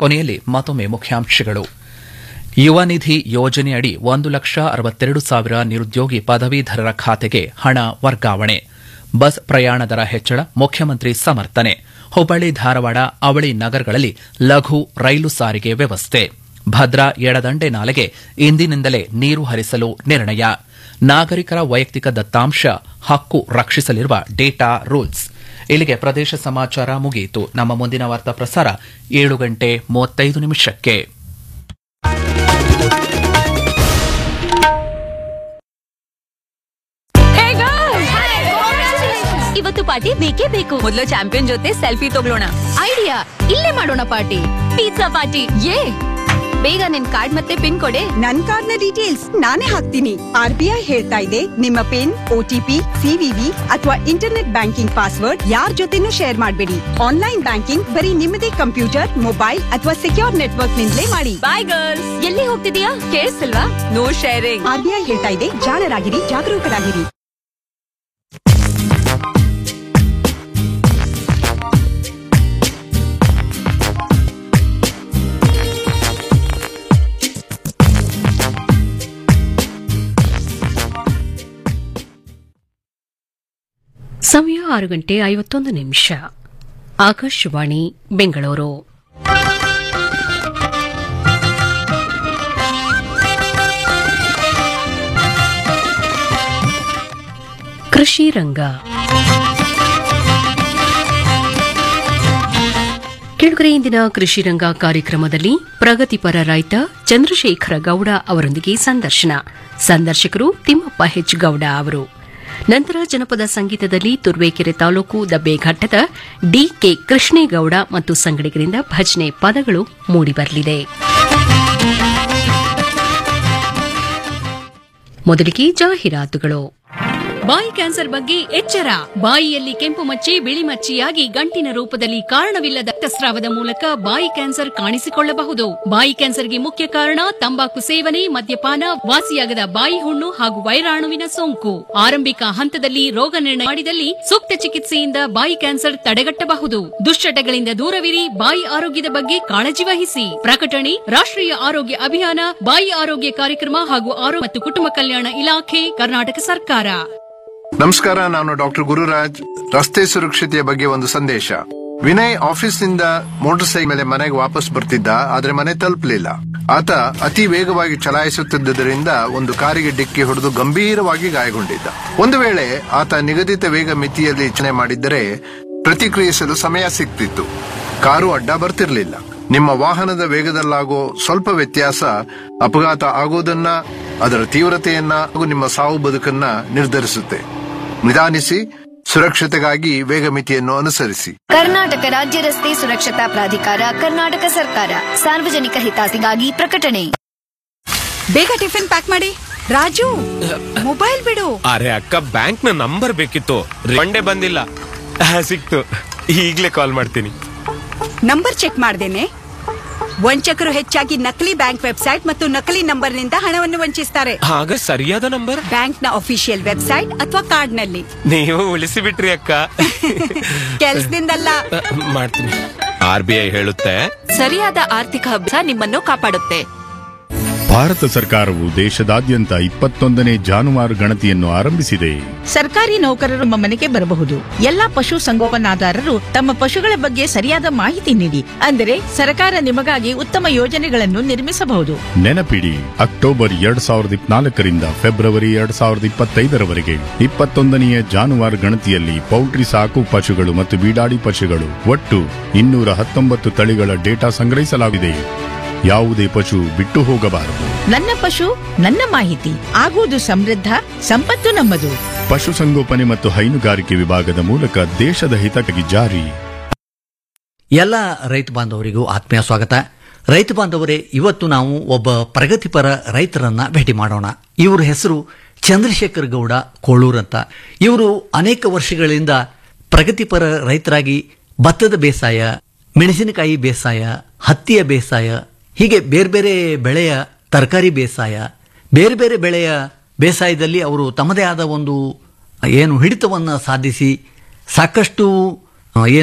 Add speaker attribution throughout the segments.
Speaker 1: ಕೊನೆಯಲ್ಲಿ ಮತ್ತೊಮ್ಮೆ ಮುಖ್ಯಾಂಶಗಳು ಯುವ ನಿಧಿ ಯೋಜನೆಯಡಿ ಒಂದು ಲಕ್ಷ ಅರವತ್ತೆರಡು ಸಾವಿರ ನಿರುದ್ಯೋಗಿ ಪದವೀಧರರ ಖಾತೆಗೆ ಹಣ ವರ್ಗಾವಣೆ ಬಸ್ ಪ್ರಯಾಣ ದರ ಹೆಚ್ಚಳ ಮುಖ್ಯಮಂತ್ರಿ ಸಮರ್ಥನೆ ಹುಬ್ಬಳ್ಳಿ ಧಾರವಾಡ ಅವಳಿ ನಗರಗಳಲ್ಲಿ ಲಘು ರೈಲು ಸಾರಿಗೆ ವ್ಯವಸ್ಥೆ ಭದ್ರಾ ಎಡದಂಡೆ ನಾಲೆಗೆ ಇಂದಿನಿಂದಲೇ ನೀರು ಹರಿಸಲು ನಿರ್ಣಯ ನಾಗರಿಕರ ವೈಯಕ್ತಿಕ ದತ್ತಾಂಶ ಹಕ್ಕು ರಕ್ಷಿಸಲಿರುವ ಡೇಟಾ ರೂಲ್ಸ್ ಇಲ್ಲಿಗೆ ಪ್ರದೇಶ ಸಮಾಚಾರ ಮುಗಿಯಿತು ನಮ್ಮ ಮುಂದಿನ ವಾರ್ತಾ ಪ್ರಸಾರ ಏಳು ಗಂಟೆ ಮೂವತ್ತೈದು ನಿಮಿಷಕ್ಕೆ
Speaker 2: ಇವತ್ತು ಪಾರ್ಟಿ ಬೇಕೇ ಬೇಕು ಮೊದಲು ಚಾಂಪಿಯನ್ ಜೊತೆ ಸೆಲ್ಫಿ ತಗೊಳ್ಳೋಣ
Speaker 3: ಐಡಿಯಾ ಇಲ್ಲೇ ಮಾಡೋಣ ಪಾರ್ಟಿ
Speaker 2: ಪಿಜ್ಜಾ ಪಾರ್ಟಿ
Speaker 3: ಏ ಬೇಗ ನಿನ್ ಕಾರ್ಡ್ ಮತ್ತೆ ಪಿನ್ ಕೊಡೆ
Speaker 4: ನನ್ ಕಾರ್ಡ್ ನ ಡೀಟೇಲ್ಸ್ ನಾನೇ ಹಾಕ್ತೀನಿ ಆರ್ ಬಿ ಐ ಹೇಳ್ತಾ ಇದೆ ನಿಮ್ಮ ಪಿನ್ ಓಟಿಪಿ ಸಿವಿವಿ ಅಥವಾ ಇಂಟರ್ನೆಟ್ ಬ್ಯಾಂಕಿಂಗ್ ಪಾಸ್ವರ್ಡ್ ಯಾರ್ ಜೊತೆನೂ ಶೇರ್ ಮಾಡಬೇಡಿ ಆನ್ಲೈನ್ ಬ್ಯಾಂಕಿಂಗ್ ಬರೀ ನಿಮ್ಮದೇ ಕಂಪ್ಯೂಟರ್ ಮೊಬೈಲ್ ಅಥವಾ ಸೆಕ್ಯೂರ್ ನೆಟ್ವರ್ಕ್ ನಿಂದಲೇ ಮಾಡಿ
Speaker 2: ಬಾಯ್ ಗರ್ಲ್ಸ್ ಎಲ್ಲಿ ಹೋಗ್ತಿದೀಯಾ ಕೇಳಿಸ್ತಿಲ್ವಾ no sharing
Speaker 4: R B I ಹೇಳ್ತಾ ಇದೆ ಜಾಣರಾಗಿರಿ ಜಾಗರೂಕರಾಗಿರಿ
Speaker 5: ಸಮಯ ಆರು ಗಂಟೆ ಐವತ್ತೊಂದು ನಿಮಿಷ ಆಕಾಶವಾಣಿ ಬೆಂಗಳೂರು ಕೃಷಿ ರಂಗ ಕೆಳಗರೆ ಇಂದಿನ ಕೃಷಿ ರಂಗ ಕಾರ್ಯಕ್ರಮದಲ್ಲಿ ಪ್ರಗತಿಪರ ರೈತ ಚಂದ್ರಶೇಖರ ಗೌಡ ಅವರೊಂದಿಗೆ ಸಂದರ್ಶನ ಸಂದರ್ಶಕರು ತಿಮ್ಮಪ್ಪ ಹೆಚ್ ಗೌಡ ಅವರು ನಂತರ ಜನಪದ ಸಂಗೀತದಲ್ಲಿ ತುರ್ವೇಕೆರೆ ತಾಲೂಕು ದಬ್ಬೆಘಟ್ಟದ ಡಿಕೆ ಕೃಷ್ಣೇಗೌಡ ಮತ್ತು ಸಂಗಡಿಗರಿಂದ ಭಜನೆ ಪದಗಳು ಮೂಡಿಬರಲಿದೆ ಮೊದಲಿಗೆ ಜಾಹೀರಾತುಗಳು ಬಾಯಿ ಕ್ಯಾನ್ಸರ್ ಬಗ್ಗೆ ಎಚ್ಚರ ಬಾಯಿಯಲ್ಲಿ ಕೆಂಪು ಮಚ್ಚೆ ಬಿಳಿ ಮಚ್ಚೆಯಾಗಿ ಗಂಟಿನ ರೂಪದಲ್ಲಿ ಕಾರಣವಿಲ್ಲದ ರಕ್ತಸ್ರಾವದ ಮೂಲಕ ಬಾಯಿ ಕ್ಯಾನ್ಸರ್ ಕಾಣಿಸಿಕೊಳ್ಳಬಹುದು ಬಾಯಿ ಕ್ಯಾನ್ಸರ್ಗೆ ಮುಖ್ಯ ಕಾರಣ ತಂಬಾಕು ಸೇವನೆ ಮದ್ಯಪಾನ ವಾಸಿಯಾಗದ ಬಾಯಿ ಹುಣ್ಣು ಹಾಗೂ ವೈರಾಣುವಿನ ಸೋಂಕು ಆರಂಭಿಕ ಹಂತದಲ್ಲಿ ರೋಗ ನಿರ್ಣಯ ಮಾಡಿದಲ್ಲಿ ಸೂಕ್ತ ಚಿಕಿತ್ಸೆಯಿಂದ ಬಾಯಿ ಕ್ಯಾನ್ಸರ್ ತಡೆಗಟ್ಟಬಹುದು ದುಶ್ಚಟಗಳಿಂದ ದೂರವಿರಿ ಬಾಯಿ ಆರೋಗ್ಯದ ಬಗ್ಗೆ ಕಾಳಜಿ ವಹಿಸಿ ಪ್ರಕಟಣೆ ರಾಷ್ಟ್ರೀಯ ಆರೋಗ್ಯ ಅಭಿಯಾನ ಬಾಯಿ ಆರೋಗ್ಯ ಕಾರ್ಯಕ್ರಮ ಹಾಗೂ ಆರೋಗ್ಯ ಮತ್ತು ಕುಟುಂಬ ಕಲ್ಯಾಣ ಇಲಾಖೆ ಕರ್ನಾಟಕ ಸರ್ಕಾರ
Speaker 6: ನಮಸ್ಕಾರ ನಾನು ಡಾಕ್ಟರ್ ಗುರುರಾಜ್ ರಸ್ತೆ ಸುರಕ್ಷತೆಯ ಬಗ್ಗೆ ಒಂದು ಸಂದೇಶ ವಿನಯ್ ಆಫೀಸ್ನಿಂದ ಮೋಟಾರ್ ಸೈಕಲ್ ಮೇಲೆ ಮನೆಗೆ ವಾಪಸ್ ಬರ್ತಿದ್ದ ಆದ್ರೆ ಮನೆ ತಲುಪಲಿಲ್ಲ ಆತ ಅತಿ ವೇಗವಾಗಿ ಚಲಾಯಿಸುತ್ತಿದ್ದರಿಂದ ಒಂದು ಕಾರಿಗೆ ಡಿಕ್ಕಿ ಹೊಡೆದು ಗಂಭೀರವಾಗಿ ಗಾಯಗೊಂಡಿದ್ದ ಒಂದು ವೇಳೆ ಆತ ನಿಗದಿತ ವೇಗ ಮಿತಿಯಲ್ಲಿ ಚಲನೆ ಮಾಡಿದ್ದರೆ ಪ್ರತಿಕ್ರಿಯಿಸಲು ಸಮಯ ಸಿಗ್ತಿತ್ತು ಕಾರು ಅಡ್ಡ ಬರ್ತಿರ್ಲಿಲ್ಲ ನಿಮ್ಮ ವಾಹನದ ವೇಗದಲ್ಲಾಗೋ ಸ್ವಲ್ಪ ವ್ಯತ್ಯಾಸ ಅಪಘಾತ ಆಗೋದನ್ನ ಅದರ ತೀವ್ರತೆಯನ್ನ ಹಾಗೂ ನಿಮ್ಮ ಸಾವು ಬದುಕನ್ನ ನಿರ್ಧರಿಸುತ್ತೆ ನಿಧಾನಿಸಿ ಸುರಕ್ಷತೆಗಾಗಿ ವೇಗ ಮಿತಿಯನ್ನು ಅನುಸರಿಸಿ
Speaker 3: ಕರ್ನಾಟಕ ರಾಜ್ಯ ರಸ್ತೆ ಸುರಕ್ಷತಾ ಪ್ರಾಧಿಕಾರ ಕರ್ನಾಟಕ ಸರ್ಕಾರ ಸಾರ್ವಜನಿಕ ಹಿತಾಸಕ್ತಿಗಾಗಿ ಪ್ರಕಟಣೆ
Speaker 4: ಬೇಗ ಟಿಫಿನ್ ಪ್ಯಾಕ್ ಮಾಡಿ ರಾಜು ಮೊಬೈಲ್ ಬಿಡು
Speaker 7: ಅರೆ ಅಕ್ಕ ಬ್ಯಾಂಕ್ ನ ನಂಬರ್ ಬೇಕಿತ್ತು ರಿಫಂಡೇ ಬಂದಿಲ್ಲ ಆ, ಸಿಕ್ತು ಈಗ್ಲೇ ಕಾಲ್ ಮಾಡ್ತೀನಿ
Speaker 4: ನಂಬರ್ ಚೆಕ್ ಮಾಡ್ದೇನೆ ವಂಚಕರು ಹೆಚ್ಚಾಗಿ ನಕಲಿ ಬ್ಯಾಂಕ್ ವೆಬ್ಸೈಟ್ ಮತ್ತು ನಕಲಿ ನಂಬರ್ನಿಂದ ಹಣವನ್ನು ವಂಚಿಸ್ತಾರೆ
Speaker 7: ಆಗ ಸರಿಯಾದ ನಂಬರ್
Speaker 4: ಬ್ಯಾಂಕ್ನ ಅಫಿಷಿಯಲ್ ವೆಬ್ಸೈಟ್ ಅಥವಾ ಕಾರ್ಡ್ನಲ್ಲಿ
Speaker 7: ನೀವು ಉಳಿಸಿ ಬಿಟ್ರಿ ಅಕ್ಕ
Speaker 4: ಕೆಲ್ಸದಿಂದಲ್ಲ
Speaker 7: ಆ, ಮಾಡ್ತೀನಿ ಆರ್ ಬಿ ಐ ಹೇಳುತ್ತೆ
Speaker 2: ಸರಿಯಾದ ಆರ್ಥಿಕ ಅಭ್ಯಾಸ ನಿಮ್ಮನ್ನು ಕಾಪಾಡುತ್ತೆ
Speaker 8: ಭಾರತ ಸರ್ಕಾರವು ದೇಶದಾದ್ಯಂತ ಇಪ್ಪತ್ತೊಂದನೇ ಜಾನುವಾರು ಗಣತಿಯನ್ನು ಆರಂಭಿಸಿದೆ
Speaker 9: ಸರ್ಕಾರಿ ನೌಕರರು ನಮ್ಮ ಮನೆಗೆ ಬರಬಹುದು ಎಲ್ಲಾ ಪಶು ಸಂಗೋಪನಾದಾರರು ತಮ್ಮ ಪಶುಗಳ ಬಗ್ಗೆ ಸರಿಯಾದ ಮಾಹಿತಿ ನೀಡಿ ಅಂದರೆ ಸರ್ಕಾರ ನಿಮಗಾಗಿ ಉತ್ತಮ ಯೋಜನೆಗಳನ್ನು ನಿರ್ಮಿಸಬಹುದು
Speaker 8: ನೆನಪಿಡಿ ಅಕ್ಟೋಬರ್ ಎರಡ್ ಸಾವಿರದ ಇಪ್ಪನಾಲ್ಕರಿಂದ ಫೆಬ್ರವರಿ ಎರಡ್ ಸಾವಿರದ ಇಪ್ಪತ್ತೈದರವರೆಗೆ ಇಪ್ಪತ್ತೊಂದನೆಯ ಜಾನುವಾರು ಗಣತಿಯಲ್ಲಿ ಪೌಲ್ಟ್ರಿ ಸಾಕು ಪಶುಗಳು ಮತ್ತು ಬೀಡಾಡಿ ಪಶುಗಳು ಒಟ್ಟು ಇನ್ನೂರ ಹತ್ತೊಂಬತ್ತು ತಳಿಗಳ ಡೇಟಾ ಸಂಗ್ರಹಿಸಲಾಗಿದೆ ಯಾವುದೇ ಪಶು ಬಿಟ್ಟು ಹೋಗಬಾರದು
Speaker 9: ನನ್ನ ಪಶು ನನ್ನ ಮಾಹಿತಿ ಆಗುವುದು ಸಮೃದ್ಧ ಸಂಪತ್ತು ನಮ್ಮದು
Speaker 8: ಪಶುಸಂಗೋಪನೆ ಮತ್ತು ಹೈನುಗಾರಿಕೆ ವಿಭಾಗದ ಮೂಲಕ ದೇಶದ ಹಿತಕ್ಕಾಗಿ ಜಾರಿ
Speaker 10: ಎಲ್ಲ ರೈತ ಬಾಂಧವರಿಗೂ ಆತ್ಮೀಯ ಸ್ವಾಗತ ರೈತ ಬಾಂಧವರೇ ಇವತ್ತು ನಾವು ಒಬ್ಬ ಪ್ರಗತಿಪರ ರೈತರನ್ನ ಭೇಟಿ ಮಾಡೋಣ ಇವ್ರ ಹೆಸರು ಚಂದ್ರಶೇಖರ್ ಗೌಡ ಕೋಳೂರ್ ಅಂತ ಇವರು ಅನೇಕ ವರ್ಷಗಳಿಂದ ಪ್ರಗತಿಪರ ರೈತರಾಗಿ ಭತ್ತದ ಬೇಸಾಯ ಮೆಣಸಿನಕಾಯಿ ಬೇಸಾಯ ಹತ್ತಿಯ ಬೇಸಾಯ ಹೀಗೆ ಬೇರೆ ಬೇರೆ ಬೆಳೆಯ ತರಕಾರಿ ಬೇಸಾಯ ಬೇರೆ ಬೇರೆ ಬೆಳೆಯ ಬೇಸಾಯದಲ್ಲಿ ಅವರು ತಮ್ಮದೇ ಆದ ಒಂದು ಏನು ಹಿಡಿತವನ್ನು ಸಾಧಿಸಿ ಸಾಕಷ್ಟು ಆ, ಏನು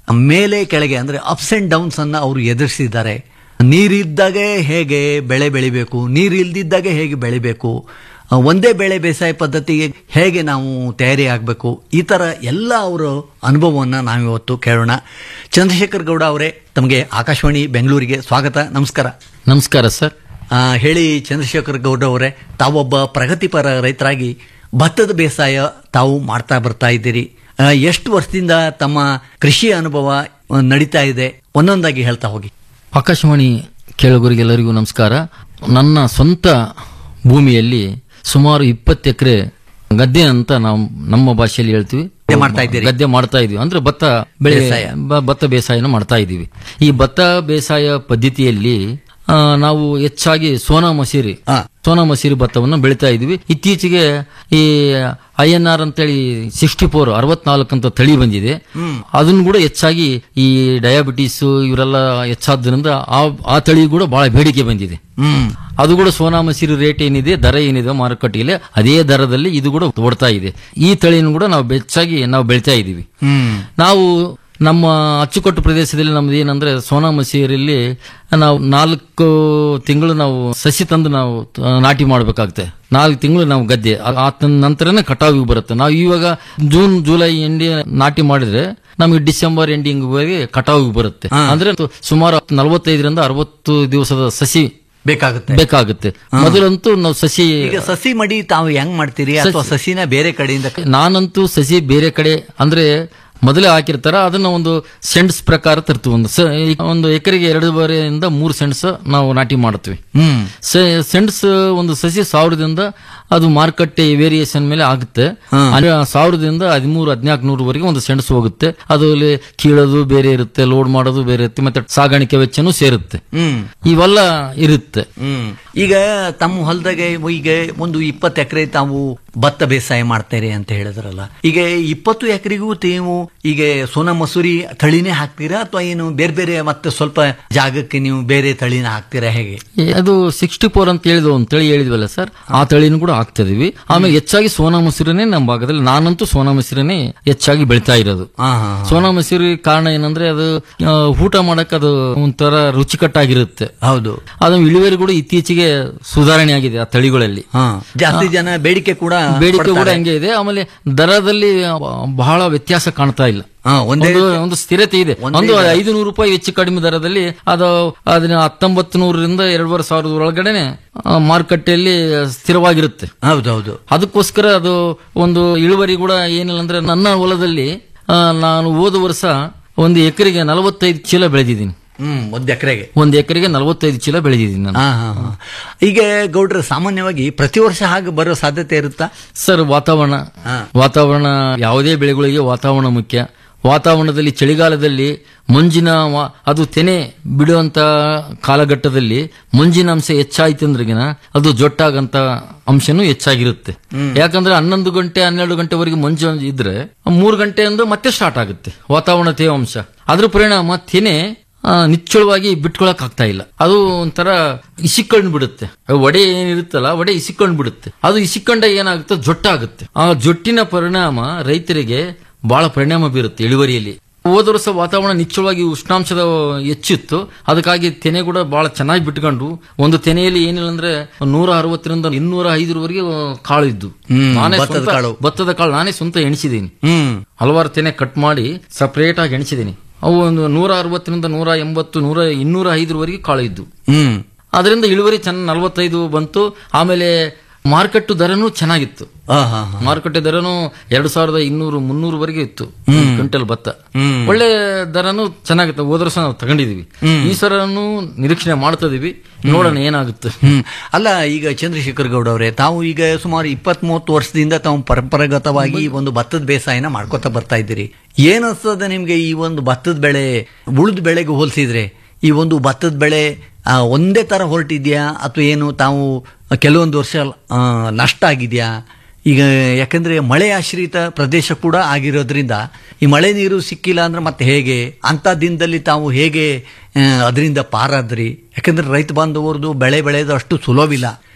Speaker 10: ಮೇಲೆ ಕೆಳಗೆ ಅಂದ್ರೆ ಅಪ್ಸ್ ಅಂಡ್ ಡೌನ್ಸ್ ಅನ್ನ ಅವರು ಎದುರಿಸಿದ್ದಾರೆ ನೀರಿದ್ದಾಗೆ ಹೇಗೆ ಬೆಳೆ ಬೆಳಿಬೇಕು ನೀರು ಇಲ್ದಿದ್ದಾಗೆ ಹೇಗೆ ಬೆಳಿಬೇಕು ಆ, ಒಂದೇ ಬೆಳೆ ಬೇಸಾಯ ಪದ್ಧತಿಗೆ ಹೇಗೆ ನಾವು ತಯಾರಿ ಆಗಬೇಕು ಈ ಥರ ಎಲ್ಲ ಅವರ ಅನುಭವವನ್ನು ನಾವಿವತ್ತು ಕೇಳೋಣ ಚಂದ್ರಶೇಖರ್ ಗೌಡ ಅವರೇ ತಮಗೆ ಆಕಾಶವಾಣಿ ಬೆಂಗಳೂರಿಗೆ ಸ್ವಾಗತ ನಮಸ್ಕಾರ
Speaker 11: ನಮಸ್ಕಾರ ಸರ್
Speaker 10: ಆ, ಹೇಳಿ ಚಂದ್ರಶೇಖರ್ ಗೌಡ ಅವರೇ ತಾವೊಬ್ಬ ಪ್ರಗತಿಪರ ರೈತರಾಗಿ ಭತ್ತದ ಬೇಸಾಯ ತಾವು ಮಾಡ್ತಾ ಬರ್ತಾ ಇದ್ದೀರಿ ಆ, ಎಷ್ಟು ವರ್ಷದಿಂದ ತಮ್ಮ ಕೃಷಿ ಅನುಭವ ಆ, ನಡೀತಾ ಇದೆ ಒಂದೊಂದಾಗಿ ಹೇಳ್ತಾ ಹೋಗಿ
Speaker 11: ಆಕಾಶವಾಣಿ ಕೇಳುಗರಿಗೆಲ್ಲರಿಗೂ ನಮಸ್ಕಾರ ನನ್ನ ಸ್ವಂತ ಭೂಮಿಯಲ್ಲಿ ಸುಮಾರು ಇಪ್ಪತ್ತು ಎಕರೆ ಗದ್ದೆ ಅಂತ ನಾವು ನಮ್ಮ ಭಾಷೆಯಲ್ಲಿ ಹೇಳ್ತೀವಿ
Speaker 10: ಗದ್ದೆ ಮಾಡ್ತಾ ಇದ್ದೀರಿ?
Speaker 11: ಗದ್ದೆ ಮಾಡ್ತಾ ಇದೀವಿ ಅಂದ್ರೆ ಭತ್ತ ಬೆಳೆ
Speaker 10: ಬೇಸಾಯ.
Speaker 11: ಬ- ಭತ್ತ ಬೇಸಾಯನ ಮಾಡ್ತಾ ಇದೀವಿ ಈ ಭತ್ತ ಬೇಸಾಯ ಪದ್ಧತಿಯಲ್ಲಿ ಆ, ನಾವು ಹೆಚ್ಚಾಗಿ ಸೋನಾ ಮಸೀರಿ ಸೋನಾ ಮಸೀರಿ ಭತ್ತವನ್ನು ಬೆಳಿತಾ ಇದೀವಿ ಇತ್ತೀಚೆಗೆ ಈ ಐ ಎನ್ ಆರ್ ಅಂತೇಳಿ ಸಿಕ್ಸ್ಟಿ ಫೋರ್ ಅರವತ್ನಾಲ್ಕು ಅಂತ ತಳಿ ಬಂದಿದೆ ಅದನ್ನು ಕೂಡ ಹೆಚ್ಚಾಗಿ ಈ ಡಯಾಬಿಟೀಸ್ ಇವರೆಲ್ಲ ಹೆಚ್ಚಾದ್ರಿಂದ ಆ ಆ ತಳಿ ಕೂಡ ಬಹಳ ಬೇಡಿಕೆ ಬಂದಿದೆ ಅದು ಕೂಡ ಸೋನಾ ಮಸೀರಿ ರೇಟ್ ಏನಿದೆ ದರ ಏನಿದೆ ಮಾರುಕಟ್ಟೆಯಲ್ಲಿ ಅದೇ ದರದಲ್ಲಿ ಇದು ಕೂಡ ಓಡ್ತಾ ಇದೆ ಈ ತಳಿಯನ್ನು ಕೂಡ ನಾವು ಹೆಚ್ಚಾಗಿ ನಾವು ಬೆಳಿತಾ ಇದೀವಿ ನಾವು ನಮ್ಮ ಅಚ್ಚುಕಟ್ಟು ಪ್ರದೇಶದಲ್ಲಿ ನಮ್ದು ಏನಂದ್ರೆ ಸೋನಾ ಮಸೀರಲ್ಲಿ ನಾವು ನಾಲ್ಕು ತಿಂಗಳು ನಾವು ಸಸಿ ತಂದು ನಾವು ಆ, ನಾಟಿ ಮಾಡಬೇಕಾಗುತ್ತೆ ನಾಲ್ಕು ತಿಂಗಳು ನಾವು ಗದ್ದೆ ಆ- ಆ ತನ್ ನಂತರನೇ ಕಟಾವಿಗೆ ಬರುತ್ತೆ ನಾವು ಇವಾಗ ಜೂನ್ ಜುಲೈ ಎಂಡಿ ನಾಟಿ ಮಾಡಿದ್ರೆ ನಮಗೆ ಡಿಸೆಂಬರ್ ಎಂಡಿಂಗ್ ವರೆಗೆ ಕಟಾವಿಗೆ ಬರುತ್ತೆ ಅಂದ್ರೆ ಸುಮಾರು ನಲವತ್ತೈದರಿಂದ ಅರವತ್ತು ದಿವಸದ ಸಸಿ
Speaker 10: ಬೇಕಾಗುತ್ತೆ
Speaker 11: ಬೇಕಾಗುತ್ತೆ ಮೊದಲಂತೂ ನಾವು ಸಸಿ
Speaker 10: ಈಗ ಸಸಿ ಮಡಿ ತಾವು ಹೆಂಗ್ ಮಾಡ್ತೀರಿ ಅಥವಾ ಸಸಿನ ಬೇರೆ ಕಡೆಯಿಂದ
Speaker 11: ನಾನಂತೂ ಸಸಿ ಬೇರೆ ಕಡೆ ಅಂದ್ರೆ ಮೊದಲೇ ಹಾಕಿರ್ತಾರ ಅದನ್ನ ಒಂದು ಸೆಂಟ್ಸ್ ಪ್ರಕಾರ ತರ್ತೀವಿ ಒಂದು ಸ- ಈ ಒಂದು ಎಕರೆಗೆ ಎರಡೂವರೆಯಿಂದ ಮೂರು ಸೆಂಟ್ಸ್ ನಾವು ನಾಟಿ ಮಾಡ್ತೀವಿ
Speaker 10: ಹ್ಮ್
Speaker 11: ಸೆ- ಸೆಂಟ್ಸ್ ಒಂದು ಸಸಿ ಸಾವಿರದಿಂದ ಅದು ಮಾರುಕಟ್ಟೆ ವೇರಿಯೇಷನ್ ಮೇಲೆ ಆಗುತ್ತೆ ಅಂದ್ರೆ ಸಾವಿರದಿಂದ ಹದಿಮೂರು ಹದಿನಾಲ್ಕು ನೂರವರೆಗೆ ಒಂದು ಸೆಂಟ್ಸ್ ಹೋಗುತ್ತೆ ಅದು ಅಲ್ಲಿ ಕೀಳೋದು ಬೇರೆ ಇರುತ್ತೆ ಲೋಡ್ ಮಾಡೋದು ಬೇರೆ ಇರುತ್ತೆ ಮತ್ತೆ ಸಾಗಾಣಿಕೆ ವೆಚ್ಚನೂ ಸೇರುತ್ತೆ
Speaker 10: ಹ್ಮ್
Speaker 11: ಇವೆಲ್ಲ ಇರುತ್ತೆ
Speaker 10: ಹ್ಮ್ ಈಗ ತಮ್ಮ ಹೊಲದಾಗೆ ಈಗ ಒಂದು ಇಪ್ಪತ್ತು ಎಕರೆ ತಾವು ಭತ್ತ ಬೇಸಾಯ ಮಾಡ್ತಾರೆ ಅಂತ ಹೇಳಿದ್ರಲ್ಲ ಈಗ ಇಪ್ಪತ್ತು ಎಕರೆಗೂ ನೀವು ಈಗ ಸೋನಾ ಮಸೂರಿ ತಳಿನೇ ಹಾಕ್ತೀರಾ ಅಥವಾ ಏನು ಬೇರೆ ಬೇರೆ ಮತ್ತೆ ಸ್ವಲ್ಪ ಜಾಗಕ್ಕೆ ನೀವು ಬೇರೆ ತಳಿನ ಹಾಕ್ತೀರಾ ಹೇಗೆ
Speaker 11: ಈ ಅದು ಸಿಕ್ಸ್ಟಿ ಫೋರ್ ಅಂತ ಹೇಳಿದ ಒಂದು ತಳಿ ಹೇಳಿದ್ವಲ್ಲ ಸರ್ ಆ ತಳಿನೂ ಕೂಡ ಹಾಕ್ತಾ ಇದೀವಿ ಆಮೇಲೆ ಹೆಚ್ಚಾಗಿ ಸೋನಾ ಮಸೂರಿನೇ ನಮ್ಮ ಭಾಗದಲ್ಲಿ ನಾನಂತೂ ಸೋನಾ ಮಸೂರಿನೇ ಹೆಚ್ಚಾಗಿ ಬೆಳಿತಾ ಇರೋದು ಸೋನಾ ಮಸೂರಿ ಕಾರಣ ಏನಂದ್ರೆ ಅದು ಆ, ಊಟ ಮಾಡಕ್ ಅದು ಒಂಥರ ರುಚಿಕಟ್ಟಾಗಿರುತ್ತೆ
Speaker 10: ಹೌದು
Speaker 11: ಅದು ಇಳುವರಿ ಕೂಡ ಇತ್ತೀಚೆಗೆ ಸುಧಾರಣೆ ಆಗಿದೆ ಆ ತಳಿಗಳಲ್ಲಿ
Speaker 10: ಜಾಸ್ತಿ ಜನ ಬೇಡಿಕೆ ಕೂಡ
Speaker 11: ಬೇಡಿಕೆ ಕೂಡ
Speaker 10: ಪಡ್ತಾರೆ.
Speaker 11: ಹಂಗೆ ಇದೆ ಆಮೇಲೆ ದರದಲ್ಲಿ ಬಹಳ ವ್ಯತ್ಯಾಸ ಕಾಣ್ತಾ ಇಲ್ಲ
Speaker 10: ಒಂದೇ
Speaker 11: ಒಂದು ಒಂದು ಸ್ಥಿರತೆ ಇದೆ
Speaker 10: ಒಂದೇ
Speaker 11: ಒಂದು
Speaker 10: ದರ.
Speaker 11: ಐದು ನೂರು ರೂಪಾಯಿ ಹೆಚ್ಚು ಕಡಿಮೆ ದರದಲ್ಲಿ ಅದು ಅದನ್ನ ಹತ್ತೊಂಬತ್ತು ನೂರರಿಂದ ಎರಡೂವರೆ ಸಾವಿರದ ಒಳಗಡೆನೆ ಆ, ಮಾರುಕಟ್ಟೆಯಲ್ಲಿ ಸ್ಥಿರವಾಗಿರುತ್ತೆ
Speaker 10: ಹೌದೌದು
Speaker 11: ಅದಕ್ಕೋಸ್ಕರ ಅದು ಒಂದು ಇಳುವರಿ ಕೂಡ ಏನಿಲ್ಲ ಅಂದ್ರೆ ನನ್ನ ಹೊಲದಲ್ಲಿ ಆ, ನಾನು ಹೋದ ವರ್ಷ ಒಂದು ಎಕರೆಗೆ ನಲವತ್ತೈದು ಚೀಲ ಬೆಳೆದಿದ್ದೀನಿ
Speaker 10: ಹ್ಮ್ ಒಂದ್ ಎಕರೆಗೆ
Speaker 11: ಒಂದು ಎಕರೆಗೆ ನಲವತ್ತೈದು ಚೀಲ ಬೆಳೆದಿದ್ದೀನಿ ನಾನು
Speaker 10: ಹಾ ಹಾ ಹಾ. ಈಗ ಗೌಡ್ರ ಸಾಮಾನ್ಯವಾಗಿ ಪ್ರತಿ ವರ್ಷ ಹಾಗೆ ಬರೋ ಸಾಧ್ಯತೆ ಇರುತ್ತಾ
Speaker 11: ಸರ್ ವಾತಾವರಣ ವಾತಾವರಣ ಯಾವುದೇ ಬೆಳೆಗಳಿಗೆ ವಾತಾವರಣ ಮುಖ್ಯ ವಾತಾವರಣದಲ್ಲಿ ಚಳಿಗಾಲದಲ್ಲಿ ಮಂಜಿನ ವಾ- ಅದು ತೆನೆ ಬಿಡುವಂತ ಕಾಲಘಟ್ಟದಲ್ಲಿ ಮಂಜಿನ ಅಂಶ ಹೆಚ್ಚಾಯ್ತಂದ್ರಗಿನ ಅದು ಜೊಟ್ಟಾಗಂತ ಅಂಶನೂ ಹೆಚ್ಚಾಗಿರುತ್ತೆ ಯಾಕಂದ್ರೆ ಹನ್ನೊಂದು ಗಂಟೆ ಹನ್ನೆರಡು ಗಂಟೆವರೆಗೆ ಮಂಜು ಇದ್ರೆ ಮೂರು ಗಂಟೆಯಿಂದ ಮತ್ತೆ ಸ್ಟಾರ್ಟ್ ಆಗುತ್ತೆ ವಾತಾವರಣ ತೇವಾಂಶ ಅದ್ರ ಪರಿಣಾಮ ತೆನೆ ಆ, ನಿಚ್ಚಳವಾಗಿ ಬಿಟ್ಕೊಳಕ್ ಆಗ್ತಾ ಇಲ್ಲ ಅದು ಒಂಥರ ಇಸಿಕೊಂಡ್ ಬಿಡುತ್ತೆ ಆ ಒಡೆ ಏನಿರುತ್ತಲ್ಲ ಒಡೆ ಇಸಿಕೊಂಡ್ ಬಿಡುತ್ತೆ ಅದು ಇಸಿಕೊಂಡಾಗ ಏನಾಗುತ್ತೆ ಜೊಟ್ಟಾಗುತ್ತೆ ಆ ಜೊಟ್ಟಿನ ಪರಿಣಾಮ ರೈತರಿಗೆ ಬಹಳ ಪರಿಣಾಮ ಬೀರುತ್ತೆ ಇಳುವರಿಯಲ್ಲಿ ಹೋದ ವರ್ಷ ವಾತಾವರಣ ನಿಚ್ಚಳವಾಗಿ ಉಷ್ಣಾಂಶದ ಹೆಚ್ಚಿತ್ತು ಅದಕ್ಕಾಗಿ ತೆನೆ ಕೂಡ ಬಹಳ ಚೆನ್ನಾಗಿ ಬಿಟ್ಕೊಂಡು ಒಂದು ತೆನೆಯಲ್ಲಿ ಏನಿಲ್ಲ ಅಂದ್ರೆ ನೂರ ಅರವತ್ತರಿಂದ ಇನ್ನೂರ ಐದರವರೆಗೆ ಕಾಳು ಇದ್ದು
Speaker 10: ಹ್ಮ್,
Speaker 11: ನಾನೇ
Speaker 10: ಭತ್ತದ
Speaker 11: ಸ್ವಂತ-
Speaker 10: ಕಾಳು.
Speaker 11: ಭತ್ತದ ಕಾಳು ನಾನೇ ಸ್ವಂತ ಎಣಿಸಿದ್ದೀನಿ
Speaker 10: ಹ್ಮ್
Speaker 11: ಹಲವಾರು ತೆನೆ ಕಟ್ ಮಾಡಿ ಸಪರೇಟ್ ಆಗಿ ಎಣಿಸಿದ್ದೀನಿ ಅವು ಒಂದು ನೂರ ಅರವತ್ತರಿಂದ ನೂರ ಎಂಬತ್ತು ನೂರ ಇನ್ನೂರ ಐದರವರೆಗೆ ಕಾಳು ಇದ್ದು
Speaker 10: ಹ್ಮ್
Speaker 11: ಅದರಿಂದ ಇಳುವರಿ ಚೆನ್ನಾಗಿ ನಲವತ್ತೈದು ಬಂತು ಆಮೇಲೆ ಮಾರುಕಟ್ಟೆ ದರನೂ ಚೆನ್ನಾಗಿತ್ತು
Speaker 10: ಹಾ ಹಾ ಹಾ.
Speaker 11: ಮಾರುಕಟ್ಟೆ ದರನು ಎರಡು ಸಾವಿರದ ಇನ್ನೂರು ಮುನ್ನೂರವರೆಗೆ ಇತ್ತು ಕ್ವಿಂಟಲ್ ಭತ್ತ
Speaker 10: ಹ್ಮ್.
Speaker 11: ಒಳ್ಳೆ ದರನು ಚೆನ್ನಾಗಿತ್ತು ಹೋದ ವರ್ಷ ನಾವು ತಗೊಂಡಿದೀವಿ ಈ ಸರನು ನಿರೀಕ್ಷಣೆ ಮಾಡ್ತಾ ಇದೀವಿ ನೋಡೋಣ ಏನಾಗುತ್ತೆ
Speaker 10: ಹ್ಮ್ ಅಲ್ಲ ಈಗ ಚಂದ್ರಶೇಖರ್ ಗೌಡ ಅವರೇ ತಾವು ಈಗ ಸುಮಾರು ಇಪ್ಪತ್ತ್ ಮೂವತ್ತು ವರ್ಷದಿಂದ ತಾವು ಪರಂಪರಾಗತವಾಗಿ ಒಂದು ಭತ್ತದ ಬೇಸಾಯನ ಮಾಡ್ಕೊತಾ ಬರ್ತಾ ಇದ್ದೀರಿ ಏನ್ ಅನ್ಸ್ತದೆ ನಿಮ್ಗೆ ಈ ಒಂದು ಭತ್ತದ ಬೆಳೆ ಉಳಿದ ಬೆಳೆಗೆ ಹೋಲಿಸಿದ್ರೆ ಈ ಒಂದು ಭತ್ತದ ಬೆಳೆ ಆ, ಒಂದೇ ತರ ಹೊರಟಿದ್ಯಾ ಅಥವಾ ಏನು ತಾವು ಕೆಲವೊಂದು ವರ್ಷ ಆ, ನಷ್ಟ ಆಗಿದ್ಯಾ ಈಗ ಯಾಕಂದ್ರೆ ಮಳೆ ಆಶ್ರಿತ ಪ್ರದೇಶ ಕೂಡ ಆಗಿರೋದ್ರಿಂದ ಈ ಮಳೆ ನೀರು ಸಿಕ್ಕಿಲ್ಲ ಅಂದ್ರೆ ಮತ್ತೆ ಹೇಗೆ ಅಂತ ದಿನದಲ್ಲಿ ತಾವು ಹೇಗೆ ಆ, ಅದರಿಂದ ಪಾರಾದ್ರಿ ಯಾಕಂದ್ರೆ ರೈತ ಬಾಂಧವರದು ಬೆಳೆ ಬೆಳೆಯೋದು ಅಷ್ಟು ಸುಲಭವಿಲ್ಲ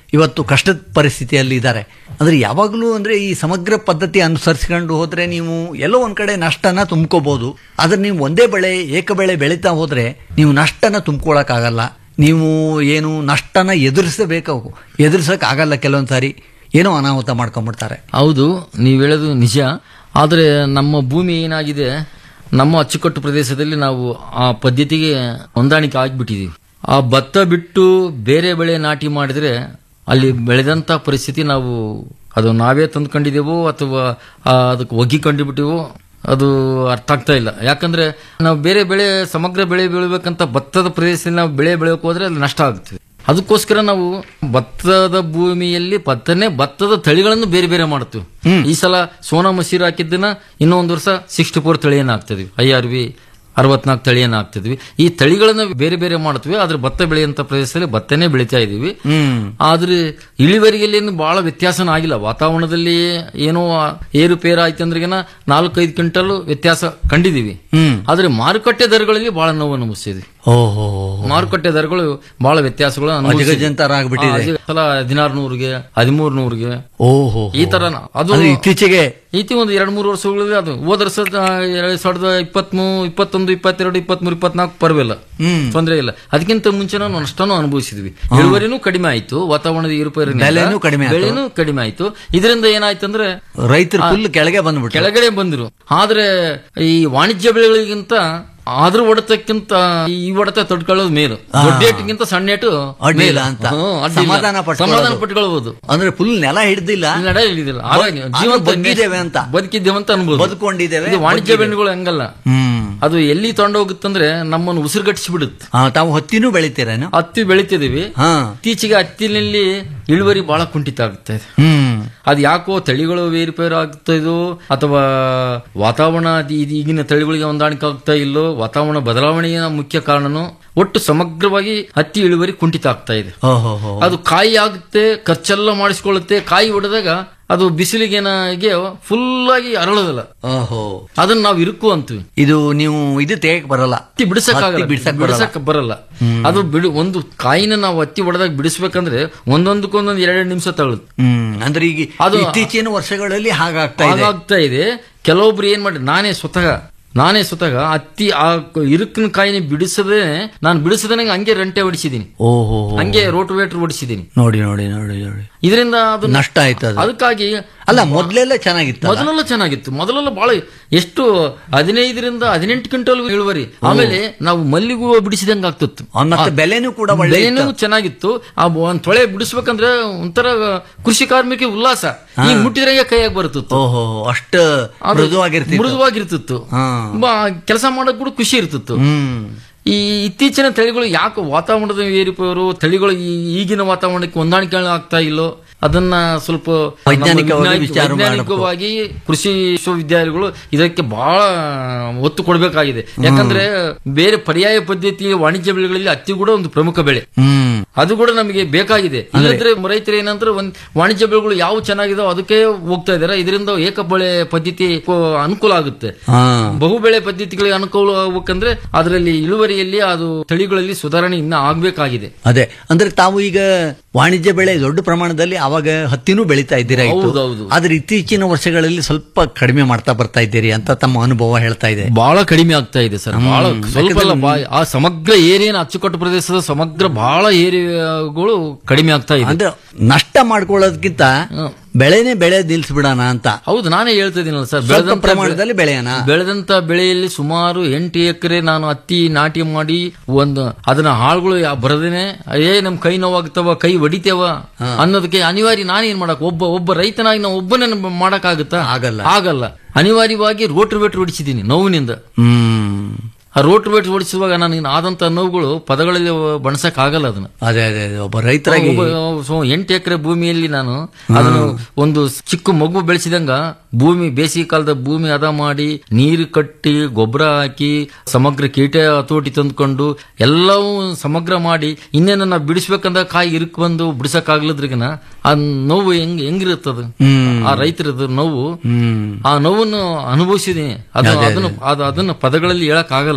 Speaker 10: ಇವತ್ತು ಕಷ್ಟದ ಪರಿಸ್ಥಿತಿಯಲ್ಲಿ ಇದ್ದಾರೆ ಅಂದ್ರೆ ಯಾವಾಗಲೂ ಅಂದ್ರೆ ಈ ಸಮಗ್ರ ಪದ್ಧತಿ ಅನುಸರಿಸಿಕೊಂಡು ಹೋದ್ರೆ ನೀವು ಎಲ್ಲೋ ಒಂದ್ ಕಡೆ ನಷ್ಟನ ತುಂಬ್ಕೋಬಹುದು ಆದ್ರೆ ನೀವು ಒಂದೇ ಬೆಳೆ ಏಕ ಬೆಳೆ ಬೆಳೀತಾ ಹೋದ್ರೆ ನೀವು ನಷ್ಟನ ತುಂಬ್ಕೊಳಕ್ಕಾಗಲ್ಲ ನೀವು ಏನು ನಷ್ಟನ ಎದುರಿಸಬೇಕು ಎದುರಿಸಕ್ ಆಗಲ್ಲ ಕೆಲವೊಂದ್ ಸಾರಿ ಏನೋ ಅನಾಹುತ ಮಾಡ್ಕೊಂಡ್ಬಿಡ್ತಾರೆ
Speaker 11: ಹೌದು ನೀವು ಹೇಳೋದು ನಿಜ ಆದರೆ ನಮ್ಮ ಭೂಮಿ ಏನಾಗಿದೆ ನಮ್ಮ ಅಚ್ಚುಕಟ್ಟು ಪ್ರದೇಶದಲ್ಲಿ ನಾವು ಆ ಪದ್ಧತಿಗೆ ಹೊಂದಾಣಿಕೆ ಆಗಿಬಿಟ್ಟಿದೀವಿ ಆ ಭತ್ತ ಬಿಟ್ಟು ಬೇರೆ ಬೆಳೆ ನಾಟಿ ಮಾಡಿದ್ರೆ ಅಲ್ಲಿ ಬೆಳೆದಂತ ಪರಿಸ್ಥಿತಿ ನಾವು ಅದು ನಾವೇ ತಂದ್ಕೊಂಡಿದ್ದೇವೋ ಅಥವಾ ಆ, ಅದಕ್ಕೆ ಒಗ್ಗಿಕೊಂಡು ಬಿಟ್ಟಿವೋ ಅದು ಅರ್ಥ ಆಗ್ತಾ ಇಲ್ಲ ಯಾಕಂದ್ರೆ ನಾವು ಬೇರೆ ಬೆಳೆ ಸಮಗ್ರ ಬೆಳೆ ಬೆಳಿಬೇಕಂತ ಭತ್ತದ ಪ್ರದೇಶದಲ್ಲಿ ನಾವು ಬೆಳೆ ಬೆಳೆಯೋಕೆ ಹೋದ್ರೆ ಅಲ್ಲಿ ನಷ್ಟ ಆಗುತ್ತೆ ಅದಕ್ಕೋಸ್ಕರ ನಾವು ಭತ್ತದ ಭೂಮಿಯಲ್ಲಿ ಭತ್ತನೇ ಭತ್ತದ ತಳಿಗಳನ್ನು ಬೇರೆ ಬೇರೆ ಮಾಡ್ತೀವಿ ಈ ಸಲ ಸೋನಾ ಮಸೀರ್ ಹಾಕಿದ್ದನ್ನ ಇನ್ನೊಂದು ವರ್ಷ ಸಿಕ್ಸ್ಟಿ ಫೋರ್ ತಳಿಯನ್ನ ಹಾಕ್ತಿದ್ವಿ ಐ ಆರ್ ವಿ ಅರವತ್ನಾಲ್ಕು ತಳಿಯನ್ನ ಹಾಕ್ತಿದ್ವಿ ಈ ತಳಿಗಳನ್ನ ಬೇರೆ ಬೇರೆ ಮಾಡ್ತೀವಿ ಆದ್ರೆ ಭತ್ತ ಬೆಳೆಯಂತ ಪ್ರದೇಶದಲ್ಲಿ ಭತ್ತನೇ ಬೆಳಿತಾ ಇದೀವಿ ಆದ್ರೆ ಇಳುವರಿಯಲ್ಲಿ ಏನು ಬಹಳ ವ್ಯತ್ಯಾಸನ ಆಗಿಲ್ಲ ವಾತಾವರಣದಲ್ಲಿ ಏನೋ ಏರುಪೇರು ಆಯ್ತಂದ್ರಿಗೆನ ನಾಲ್ಕೈದು ಕ್ವಿಂಟಲ್ ವ್ಯತ್ಯಾಸ ಕಂಡಿದೀವಿ ಆದ್ರೆ ಮಾರುಕಟ್ಟೆ ದರಗಳಲ್ಲಿ ಬಹಳ ನೋವು ಅನುಭವಿಸಿದ್ವಿ
Speaker 10: ಓಹೋ
Speaker 11: ಮಾರುಕಟ್ಟೆ ದರಗಳು ಬಹಳ ವ್ಯತ್ಯಾಸಗಳು ಅನುಭವಿಸಿದ್ವಿ.
Speaker 10: ಅಜಗಜಾಂತರ ಆಗ್ಬಿಟ್ಟಿದೆ.
Speaker 11: ಆ, ಅಜಗ- ಸಲ ಹದಿನಾರು ನೂರಿಗೆ ಹದಿಮೂರು ನೂರಿಗೆ
Speaker 10: ಓಹೋ
Speaker 11: ಈ ತರ ಅದು
Speaker 10: ಅದು ಇತ್ತೀಚೆಗೆ
Speaker 11: ಈತಿ ಒಂದು ಎರಡ್ ಮೂರು ವರ್ಷಗಳಲ್ಲಿ ಅದು ಹೋದ ವರ್ಷ ಎರಡ್ ಸಾವಿರದ ಇಪ್ಪತ್ಮೂ ಇಪ್ಪತ್ತೊಂದು ಇಪ್ಪತ್ತೆರಡು ಇಪ್ಪತ್ಮೂರು ಇಪ್ಪತ್ನಾಲ್ಕು ಪರವಿಲ್ಲ
Speaker 10: ಹ್ಮ್.
Speaker 11: ತೊಂದರೆ ಇಲ್ಲ ಅದಕ್ಕಿಂತ ಮುಂಚೆ ನಾವು ನಷ್ಟನೂ ಅನುಭವಿಸಿದ್ವಿ ಇಳುವರಿನೂ ಕಡಿಮೆ ಆಯ್ತು ವಾತಾವರಣದ ಏರುಪೇರಿನಿಂದ
Speaker 10: ಬೆಲೆನೂ ಕಡಿಮೆ ಆಯ್ತು.
Speaker 11: ಬೆಳೆನೂ ಕಡಿಮೆ ಆಯ್ತು ಇದರಿಂದ ಏನಾಯ್ತಂದ್ರೆ
Speaker 10: ರೈತರು
Speaker 11: ಆ,
Speaker 10: ಫುಲ್ ಕೆಳಗೆ ಬಂದ್ಬಿಟ್ರು
Speaker 11: ಕೆಳಗಡೆ ಬಂದ್ರು ಆದ್ರೆ ಈ ವಾಣಿಜ್ಯ ಬೆಳೆಗಳಿಗಿಂತ ಅದ್ರ ಹೊಡೆತಕ್ಕಿಂತ ಈ ಹೊಡೆತ ತಡ್ಕೊಳ್ಳೋದು ಮೇಲು
Speaker 10: ಆ.
Speaker 11: ದೊಡ್ಡ ಏಟಿಗಿಂತ ಸಣ್ಣ ಏಟು
Speaker 10: ಅಡ್ಡಿಲ್ಲ
Speaker 11: ಮೇಲು.
Speaker 10: ಅಂತ
Speaker 11: ಹ್ಮ್, ಅಡ್ಡಿಲ್ಲ.
Speaker 10: ಸಮಾಧಾನ ಪಟ್ಕೊಳ್ಳೋದು.
Speaker 11: ಸಮಾಧಾನ ಪಟ್ಕೊಳ್ಬಹುದು
Speaker 10: ಅಂದ್ರೆ ಫುಲ್ ನೆಲ ಹಿಡ್ದಿಲ್ಲ
Speaker 11: ನಡೆ ಹಿಡಿದಿಲ್ಲ
Speaker 10: ಬ-
Speaker 11: ಆರೋಗ್ಯ
Speaker 10: ಆದ್ರೂ
Speaker 11: ಜೀವಂತ
Speaker 10: ಬದುಕಿದ್ದೇವೆ ಅಂತ
Speaker 11: ಬದುಕಿದ್ದೇವೆ ಅಂತ ಅನ್ಬೋದು
Speaker 10: ಬದುಕೊಂಡಿದ್ದೇವೆ,
Speaker 11: ಇದು ವಾಣಿಜ್ಯ
Speaker 10: ಬದುಕಿದ್ದೇವೆ.
Speaker 11: ಬೆಳೆಗಳು ಹಂಗಲ್ಲ
Speaker 10: ಹ್ಮ್
Speaker 11: ಅದು ಎಲ್ಲಿ ತಗೊಂಡೋಗುತ್ತಂದ್ರೆ ನಮ್ಮನ್ನು ಉಸಿರುಗಟ್ಟಿಸಿ ಬಿಡುತ್ತೆ
Speaker 10: ಆ, ತಾವು ಹತ್ತಿನೂ ಬೆಳಿತೀರೇನು
Speaker 11: ಹತ್ತಿ ಬೆಳಿತಿದೀವಿ
Speaker 10: ಹಾ
Speaker 11: ಇತ್ತೀಚೆಗೆ ಹತ್ತಿನಲ್ಲಿ ಇಳುವರಿ ಬಹಳ ಕುಂಠಿತ ಆಗುತ್ತೆ ಇದೆ
Speaker 10: ಹ್ಮ್
Speaker 11: ಅದು ಯಾಕೋ ತಳಿಗಳು ಏರುಪೇರು ಆಗ್ತಾ ಇದೋ ಅಥವಾ ವಾತಾವರಣ ಅದು ಇದು ಈಗಿನ ತಳಿಗಳಿಗೆ ಹೊಂದಾಣಿಕೆ ಆಗ್ತಾ ಇಲ್ಲೋ ವಾತಾವರಣ ಬದಲಾವಣೆಯ ಮುಖ್ಯ ಕಾರಣನು ಒಟ್ಟು ಸಮಗ್ರವಾಗಿ ಹತ್ತಿ ಇಳುವರಿ ಕುಂಠಿತ ಆಗ್ತಾ ಇದೆ
Speaker 10: ಓಹೋ ಹೋ
Speaker 11: ಅದು ಕಾಯಿ ಆಗುತ್ತೆ ಖರ್ಚೆಲ್ಲ ಮಾಡಿಸ್ಕೊಳ್ಳುತ್ತೆ ಕಾಯಿ ಹೊಡೆದಾಗ ಅದು ಬಿಸಿಲಿಗೆನಾಗೆ ಫುಲ್ ಆಗಿ ಅರಳೋದಿಲ್ಲ
Speaker 10: ಓಹೋ
Speaker 11: ಅದನ್ನ ನಾವು ಇರುಕು ಅಂತೀವಿ
Speaker 10: ಇದು ನೀವು ಇದು ತೆಗಕ್ ಬರಲ್ಲ
Speaker 11: ಹತ್ತಿ ಬಿಡಿಸಕ್ಕಾಗಲ್ಲ
Speaker 10: ಹತ್ತಿ ಬಿಡ್ಸಕ್ ಬರಲ್ಲ.
Speaker 11: ಬಿಡಿಸಕ್ ಬರಲ್ಲ ಅದು ಬಿಡು ಒಂದು ಕಾಯಿನ ನಾವು ಹತ್ತಿ ಹೊಡೆದಾಗ ಬಿಡಿಸ್ಬೇಕಂದ್ರೆ ಒಂದೊಂದಕ್ಕೊಂದೊಂದು ಎರಡೆರಡು ನಿಮಿಷ ತಗೊಳುತ್ತೆ
Speaker 10: ಹ್ಮ್ ಅಂದ್ರೆ ಈಗ
Speaker 11: ಅದು-
Speaker 10: ಇತ್ತೀಚಿನ ವರ್ಷಗಳಲ್ಲಿ ಹಾಗಾಗ್ತಾ ಇದೆ
Speaker 11: ಹಾಗಾಗ್ತಾ ಇದೆ ಕೆಲವೊಬ್ರು ಏನ್ ಮಾಡಿ ನಾನೇ ಸ್ವತಃ ನಾನೇ ಸ್ವತಃ ಹತ್ತಿ ಆ ಇರುಕಿನ ಕಾಯಿನ ಬಿಡಿಸದೆ ನಾನು ಬಿಡಿಸದೇ ಹಂಗೆ ರಂಟೆ ಹೊಡಿಸಿದೀನಿ
Speaker 10: ಓಹೋ
Speaker 11: ಹಂಗೆ ರೋಟೋವೇಟರ್ ಹೊಡಿಸಿದೀನಿ
Speaker 10: ನೋಡಿ ನೋಡಿ ನೋಡಿ ನೋಡಿ
Speaker 11: ಇದರಿಂದ ಅದು
Speaker 10: ನಷ್ಟ ಆಯ್ತು ಅದು
Speaker 11: ಅದಕ್ಕಾಗಿ
Speaker 10: ಅಲ್ಲ ಮೊದ್ಲೆಲ್ಲ ಚೆನ್ನಾಗಿತ್ತು
Speaker 11: ಮೊದಲೆಲ್ಲ ಚೆನ್ನಾಗಿತ್ತು ಮೊದಲೆಲ್ಲ ಬಹಳ ಎಷ್ಟು ಹದಿನೈದರಿಂದ ಹದಿನೆಂಟು ಕ್ವಿಂಟಲ್ ಇಳುವರಿ ಆಮೇಲೆ ನಾವು ಮಲ್ಲಿಗೂ ಬಿಡಿಸಿದಂಗ ಆಗ್ತಿತ್ತು
Speaker 10: ಮತ್ತೆ
Speaker 11: ಆ,
Speaker 10: ಬೆಲೆನೂ ಕೂಡ ಒಳ್ಳೆ
Speaker 11: ಬೆಲೆನೂ
Speaker 10: ಇತ್ತು.
Speaker 11: ಚೆನ್ನಾಗಿತ್ತು ಆ ಒಂದ್ ತೊಳೆ ಬಿಡಿಸ್ಬೇಕಂದ್ರೆ ಒಂಥರ ಕೃಷಿ ಕಾರ್ಮಿಕ ಉಲ್ಲಾಸ ಈ ಮುಟ್ಟಿದ್ರೆ ಕೈಯಾಗಿ ಬರುತ್ತಿತ್ತು
Speaker 10: ಓಹೋ ಅಷ್ಟು
Speaker 11: ಅದು
Speaker 10: ಮೃದುವಾಗಿರ್ತಿತ್ತು
Speaker 11: ಮೃದುವಾಗಿರ್ತಿತ್ತು
Speaker 10: ಹಾ.
Speaker 11: ಕೆಲಸ ಮಾಡಕ್ ಕೂಡ ಖುಷಿ ಇರ್ತಿತ್ತು
Speaker 10: ಹ್ಮ್
Speaker 11: ಈ ಇತ್ತೀಚಿನ ತಳಿಗಳು ಯಾಕೆ ವಾತಾವರಣದ ಏರಿಪವರು ತಳಿಗಳು ಈ- ಈಗಿನ ವಾತಾವರಣಕ್ಕೆ ಹೊಂದಾಣಿಕೆ ಆಗ್ತಾ ಇಲ್ಲೋ ಅದನ್ನ ಸ್ವಲ್ಪ ನಮ್ಮ
Speaker 10: ವೈಜ್ಞಾನಿಕವಾಗಿ
Speaker 11: ವಿಜ್ಞಾನಿ-
Speaker 10: ವಿಚಾರ ಮಾಡಬೇಕು.
Speaker 11: ವೈಜ್ಞಾನಿಕವಾಗಿ ಕೃಷಿ ವಿಶ್ವವಿದ್ಯಾಲಯಗಳು ಇದಕ್ಕೆ ಬಹಳ ಒತ್ತು ಕೊಡಬೇಕಾಗಿದೆ ಯಾಕಂದ್ರೆ ಬೇರೆ ಪರ್ಯಾಯ ಪದ್ಧತಿ ವಾಣಿಜ್ಯ ಬೆಳೆಗಳಲ್ಲಿ ಹತ್ತಿ ಕೂಡ ಒಂದು ಪ್ರಮುಖ ಬೆಳೆ
Speaker 10: ಹ್ಮ್
Speaker 11: ಅದು ಕೂಡ ನಮಗೆ ಬೇಕಾಗಿದೆ ಇಲ್ಲದ್ರೆ ರೈತರು ಏನಂದ್ರೆ ಒಂದ್ ವಾಣಿಜ್ಯ ಬೆಳೆಗಳು ಯಾವ ಚೆನ್ನಾಗಿದಾವ ಅದಕ್ಕೆ ಹೋಗ್ತಾ ಇದಾರೆ ಇದರಿಂದ ಏಕ ಬೆಳೆ ಪದ್ಧತಿ ಕೊ- ಅನುಕೂಲ ಆಗುತ್ತೆ
Speaker 10: ಹಾ
Speaker 11: ಬಹು ಬೆಳೆ ಪದ್ಧತಿಗಳಿಗೆ ಅನುಕೂಲ ಆಗ್ಬೇಕಂದ್ರೆ ಅದರಲ್ಲಿ ಇಳುವರಿಯಲ್ಲಿ ಅದು ತಳಿಗಳಲ್ಲಿ ಸುಧಾರಣೆ ಇನ್ನ ಆಗ್ಬೇಕಾಗಿದೆ
Speaker 10: ಅದೇ ಅಂದ್ರೆ ತಾವು ಈಗ ವಾಣಿಜ್ಯ ಬೆಳೆ ದೊಡ್ಡ ಪ್ರಮಾಣದಲ್ಲಿ ಅವಾಗ ಹತ್ತಿನೂ ಬೆಳೀತಾ ಇದ್ದೀರಾ ಇತ್ತು.
Speaker 11: ಹೌದೌದು.
Speaker 10: ಆದ್ರೆ ಇತ್ತೀಚಿನ ವರ್ಷಗಳಲ್ಲಿ ಸ್ವಲ್ಪ ಕಡಿಮೆ ಮಾಡ್ತಾ ಬರ್ತಾ ಇದ್ದೀರಿ ಅಂತ ತಮ್ಮ ಅನುಭವ ಹೇಳ್ತಾ ಇದೆ
Speaker 11: ಬಹಳ ಕಡಿಮೆ ಆಗ್ತಾ ಇದೆ ಸರ್
Speaker 10: ಹ್ಮ್.
Speaker 11: ಬಹಳ ಸ್ವಲ್ಪ ಅಲ್ಲ,
Speaker 10: ಯಾಕಂದ್ರೆ-
Speaker 11: ಬಾ- ಆ ಸಮಗ್ರ ಏರಿಯನ್ ಅಚ್ಚುಕಟ್ಟು ಪ್ರದೇಶದ ಸಮಗ್ರ ಬಹಳ ಏರಿಯಾಗಳು ಕಡಿಮೆ ಆಗ್ತಾ ಇದೆ
Speaker 10: ಅಂದ್ರೆ ನಷ್ಟ ಮಾಡ್ಕೊಳ್ಳೋದಕ್ಕಿಂತ ಬೆಳೆನೇ ಬೆಳೆ ನಿಲ್ಸ್ಬಿಡೋಣ ಅಂತ
Speaker 11: ಹೌದು ನಾನೇ ಹೇಳ್ತಾ ಇದ್ದೀನಲ್ಲ ಸರ್
Speaker 10: ಸ್ವಲ್ಪ
Speaker 11: ಬೆಳೆದಂತ
Speaker 10: ಪ್ರಮಾಣದಲ್ಲಿ ಬೆಳೆಯೋಣ
Speaker 11: ಬೆಳೆದಂತ ಬೆಳೆಯಲ್ಲಿ ಸುಮಾರು ಎಂಟು ಎಕರೆ ನಾನು ಹತ್ತಿ ನಾಟಿ ಮಾಡಿ ಒಂದು ಅದನ್ನ ಹಾಳುಗಳು ಯಾ- ಬರದೇನೆ ಏ ನಮ್ ಕೈ ನೋವಾಗ್ತವ ಕೈ ಹೊಡಿತೇವ ಅನ್ನೋದಕ್ಕೆ ಅನಿವಾರ್ಯ ನಾನೇನ್ ಮಾಡಕ್ ಒಬ್ಬ ಒಬ್ಬ ರೈತನಾಗಿ ನಾವು ಒಬ್ಬನೇ ಮಾಡಕ್ ಆಗುತ್ತಾ
Speaker 10: ಆಗಲ್ಲ.
Speaker 11: ಆಗಲ್ಲ ಅನಿವಾರ್ಯವಾಗಿ ರೋಟ್ರ್ ವೇಟ್ರ್ ಹೊಡಿಸಿದ್ದೀನಿ ನೋವಿನಿಂದ
Speaker 10: ಹ್ಮ್
Speaker 11: ಆ ರೋಟ್ರ್ ವೇಟ್ರ್ ಹೊಡಿಸುವಾಗ ನನಗೆ ಆದಂತ ನೋವುಗಳು ಪದಗಳಲ್ಲಿ ಬಣಸಕ್ ಆಗಲ್ಲ ಅದನ್ನ
Speaker 10: ಅದೇ ಅದೇ ಅದೇ. ಒಬ್ಬ ರೈತರಾಗಿ
Speaker 11: ಒಬ್ಬ- ಸೊ ಎಂಟು ಎಕರೆ ಭೂಮಿಯಲ್ಲಿ ನಾನು ಅದನ್ನು ಒಂದು ಚಿಕ್ಕ ಮಗು ಬೆಳೆಸಿದಂಗ ಭೂಮಿ ಬೇಸಿಗೆ ಕಾಲದ ಭೂಮಿ ಹದ ಮಾಡಿ ನೀರು ಕಟ್ಟಿ ಗೊಬ್ಬರ ಹಾಕಿ ಸಮಗ್ರ ಕೀಟ ಹತೋಟಿ ತಂದ್ಕೊಂಡು ಎಲ್ಲವೂ ಸಮಗ್ರ ಮಾಡಿ ಇನ್ನೇನು ನಾವು ಬಿಡಿಸ್ಬೇಕಂದ ಕಾಯಿ ಇರುಕ್ ಬಂದು ಬಿಡಿಸಕ್ ಆಗ್ಲದ್ರಿಗನ ಆ ನೋವು ಹೆಂಗ್ ಹೆಂಗಿರುತ್ತದ
Speaker 10: ಹ್ಮ್.
Speaker 11: ಆ ರೈತರದ್ದು ನೋವು
Speaker 10: ಹ್ಮ್
Speaker 11: ಆ ನೋವನ್ನು ಅನುಭವಿಸಿದೀನಿ ಅದು ಅದನ್ನು ಅದು ಅದನ್ನ ಪದಗಳಲ್ಲಿ ಹೇಳಕ್ ಆಗಲ್ಲ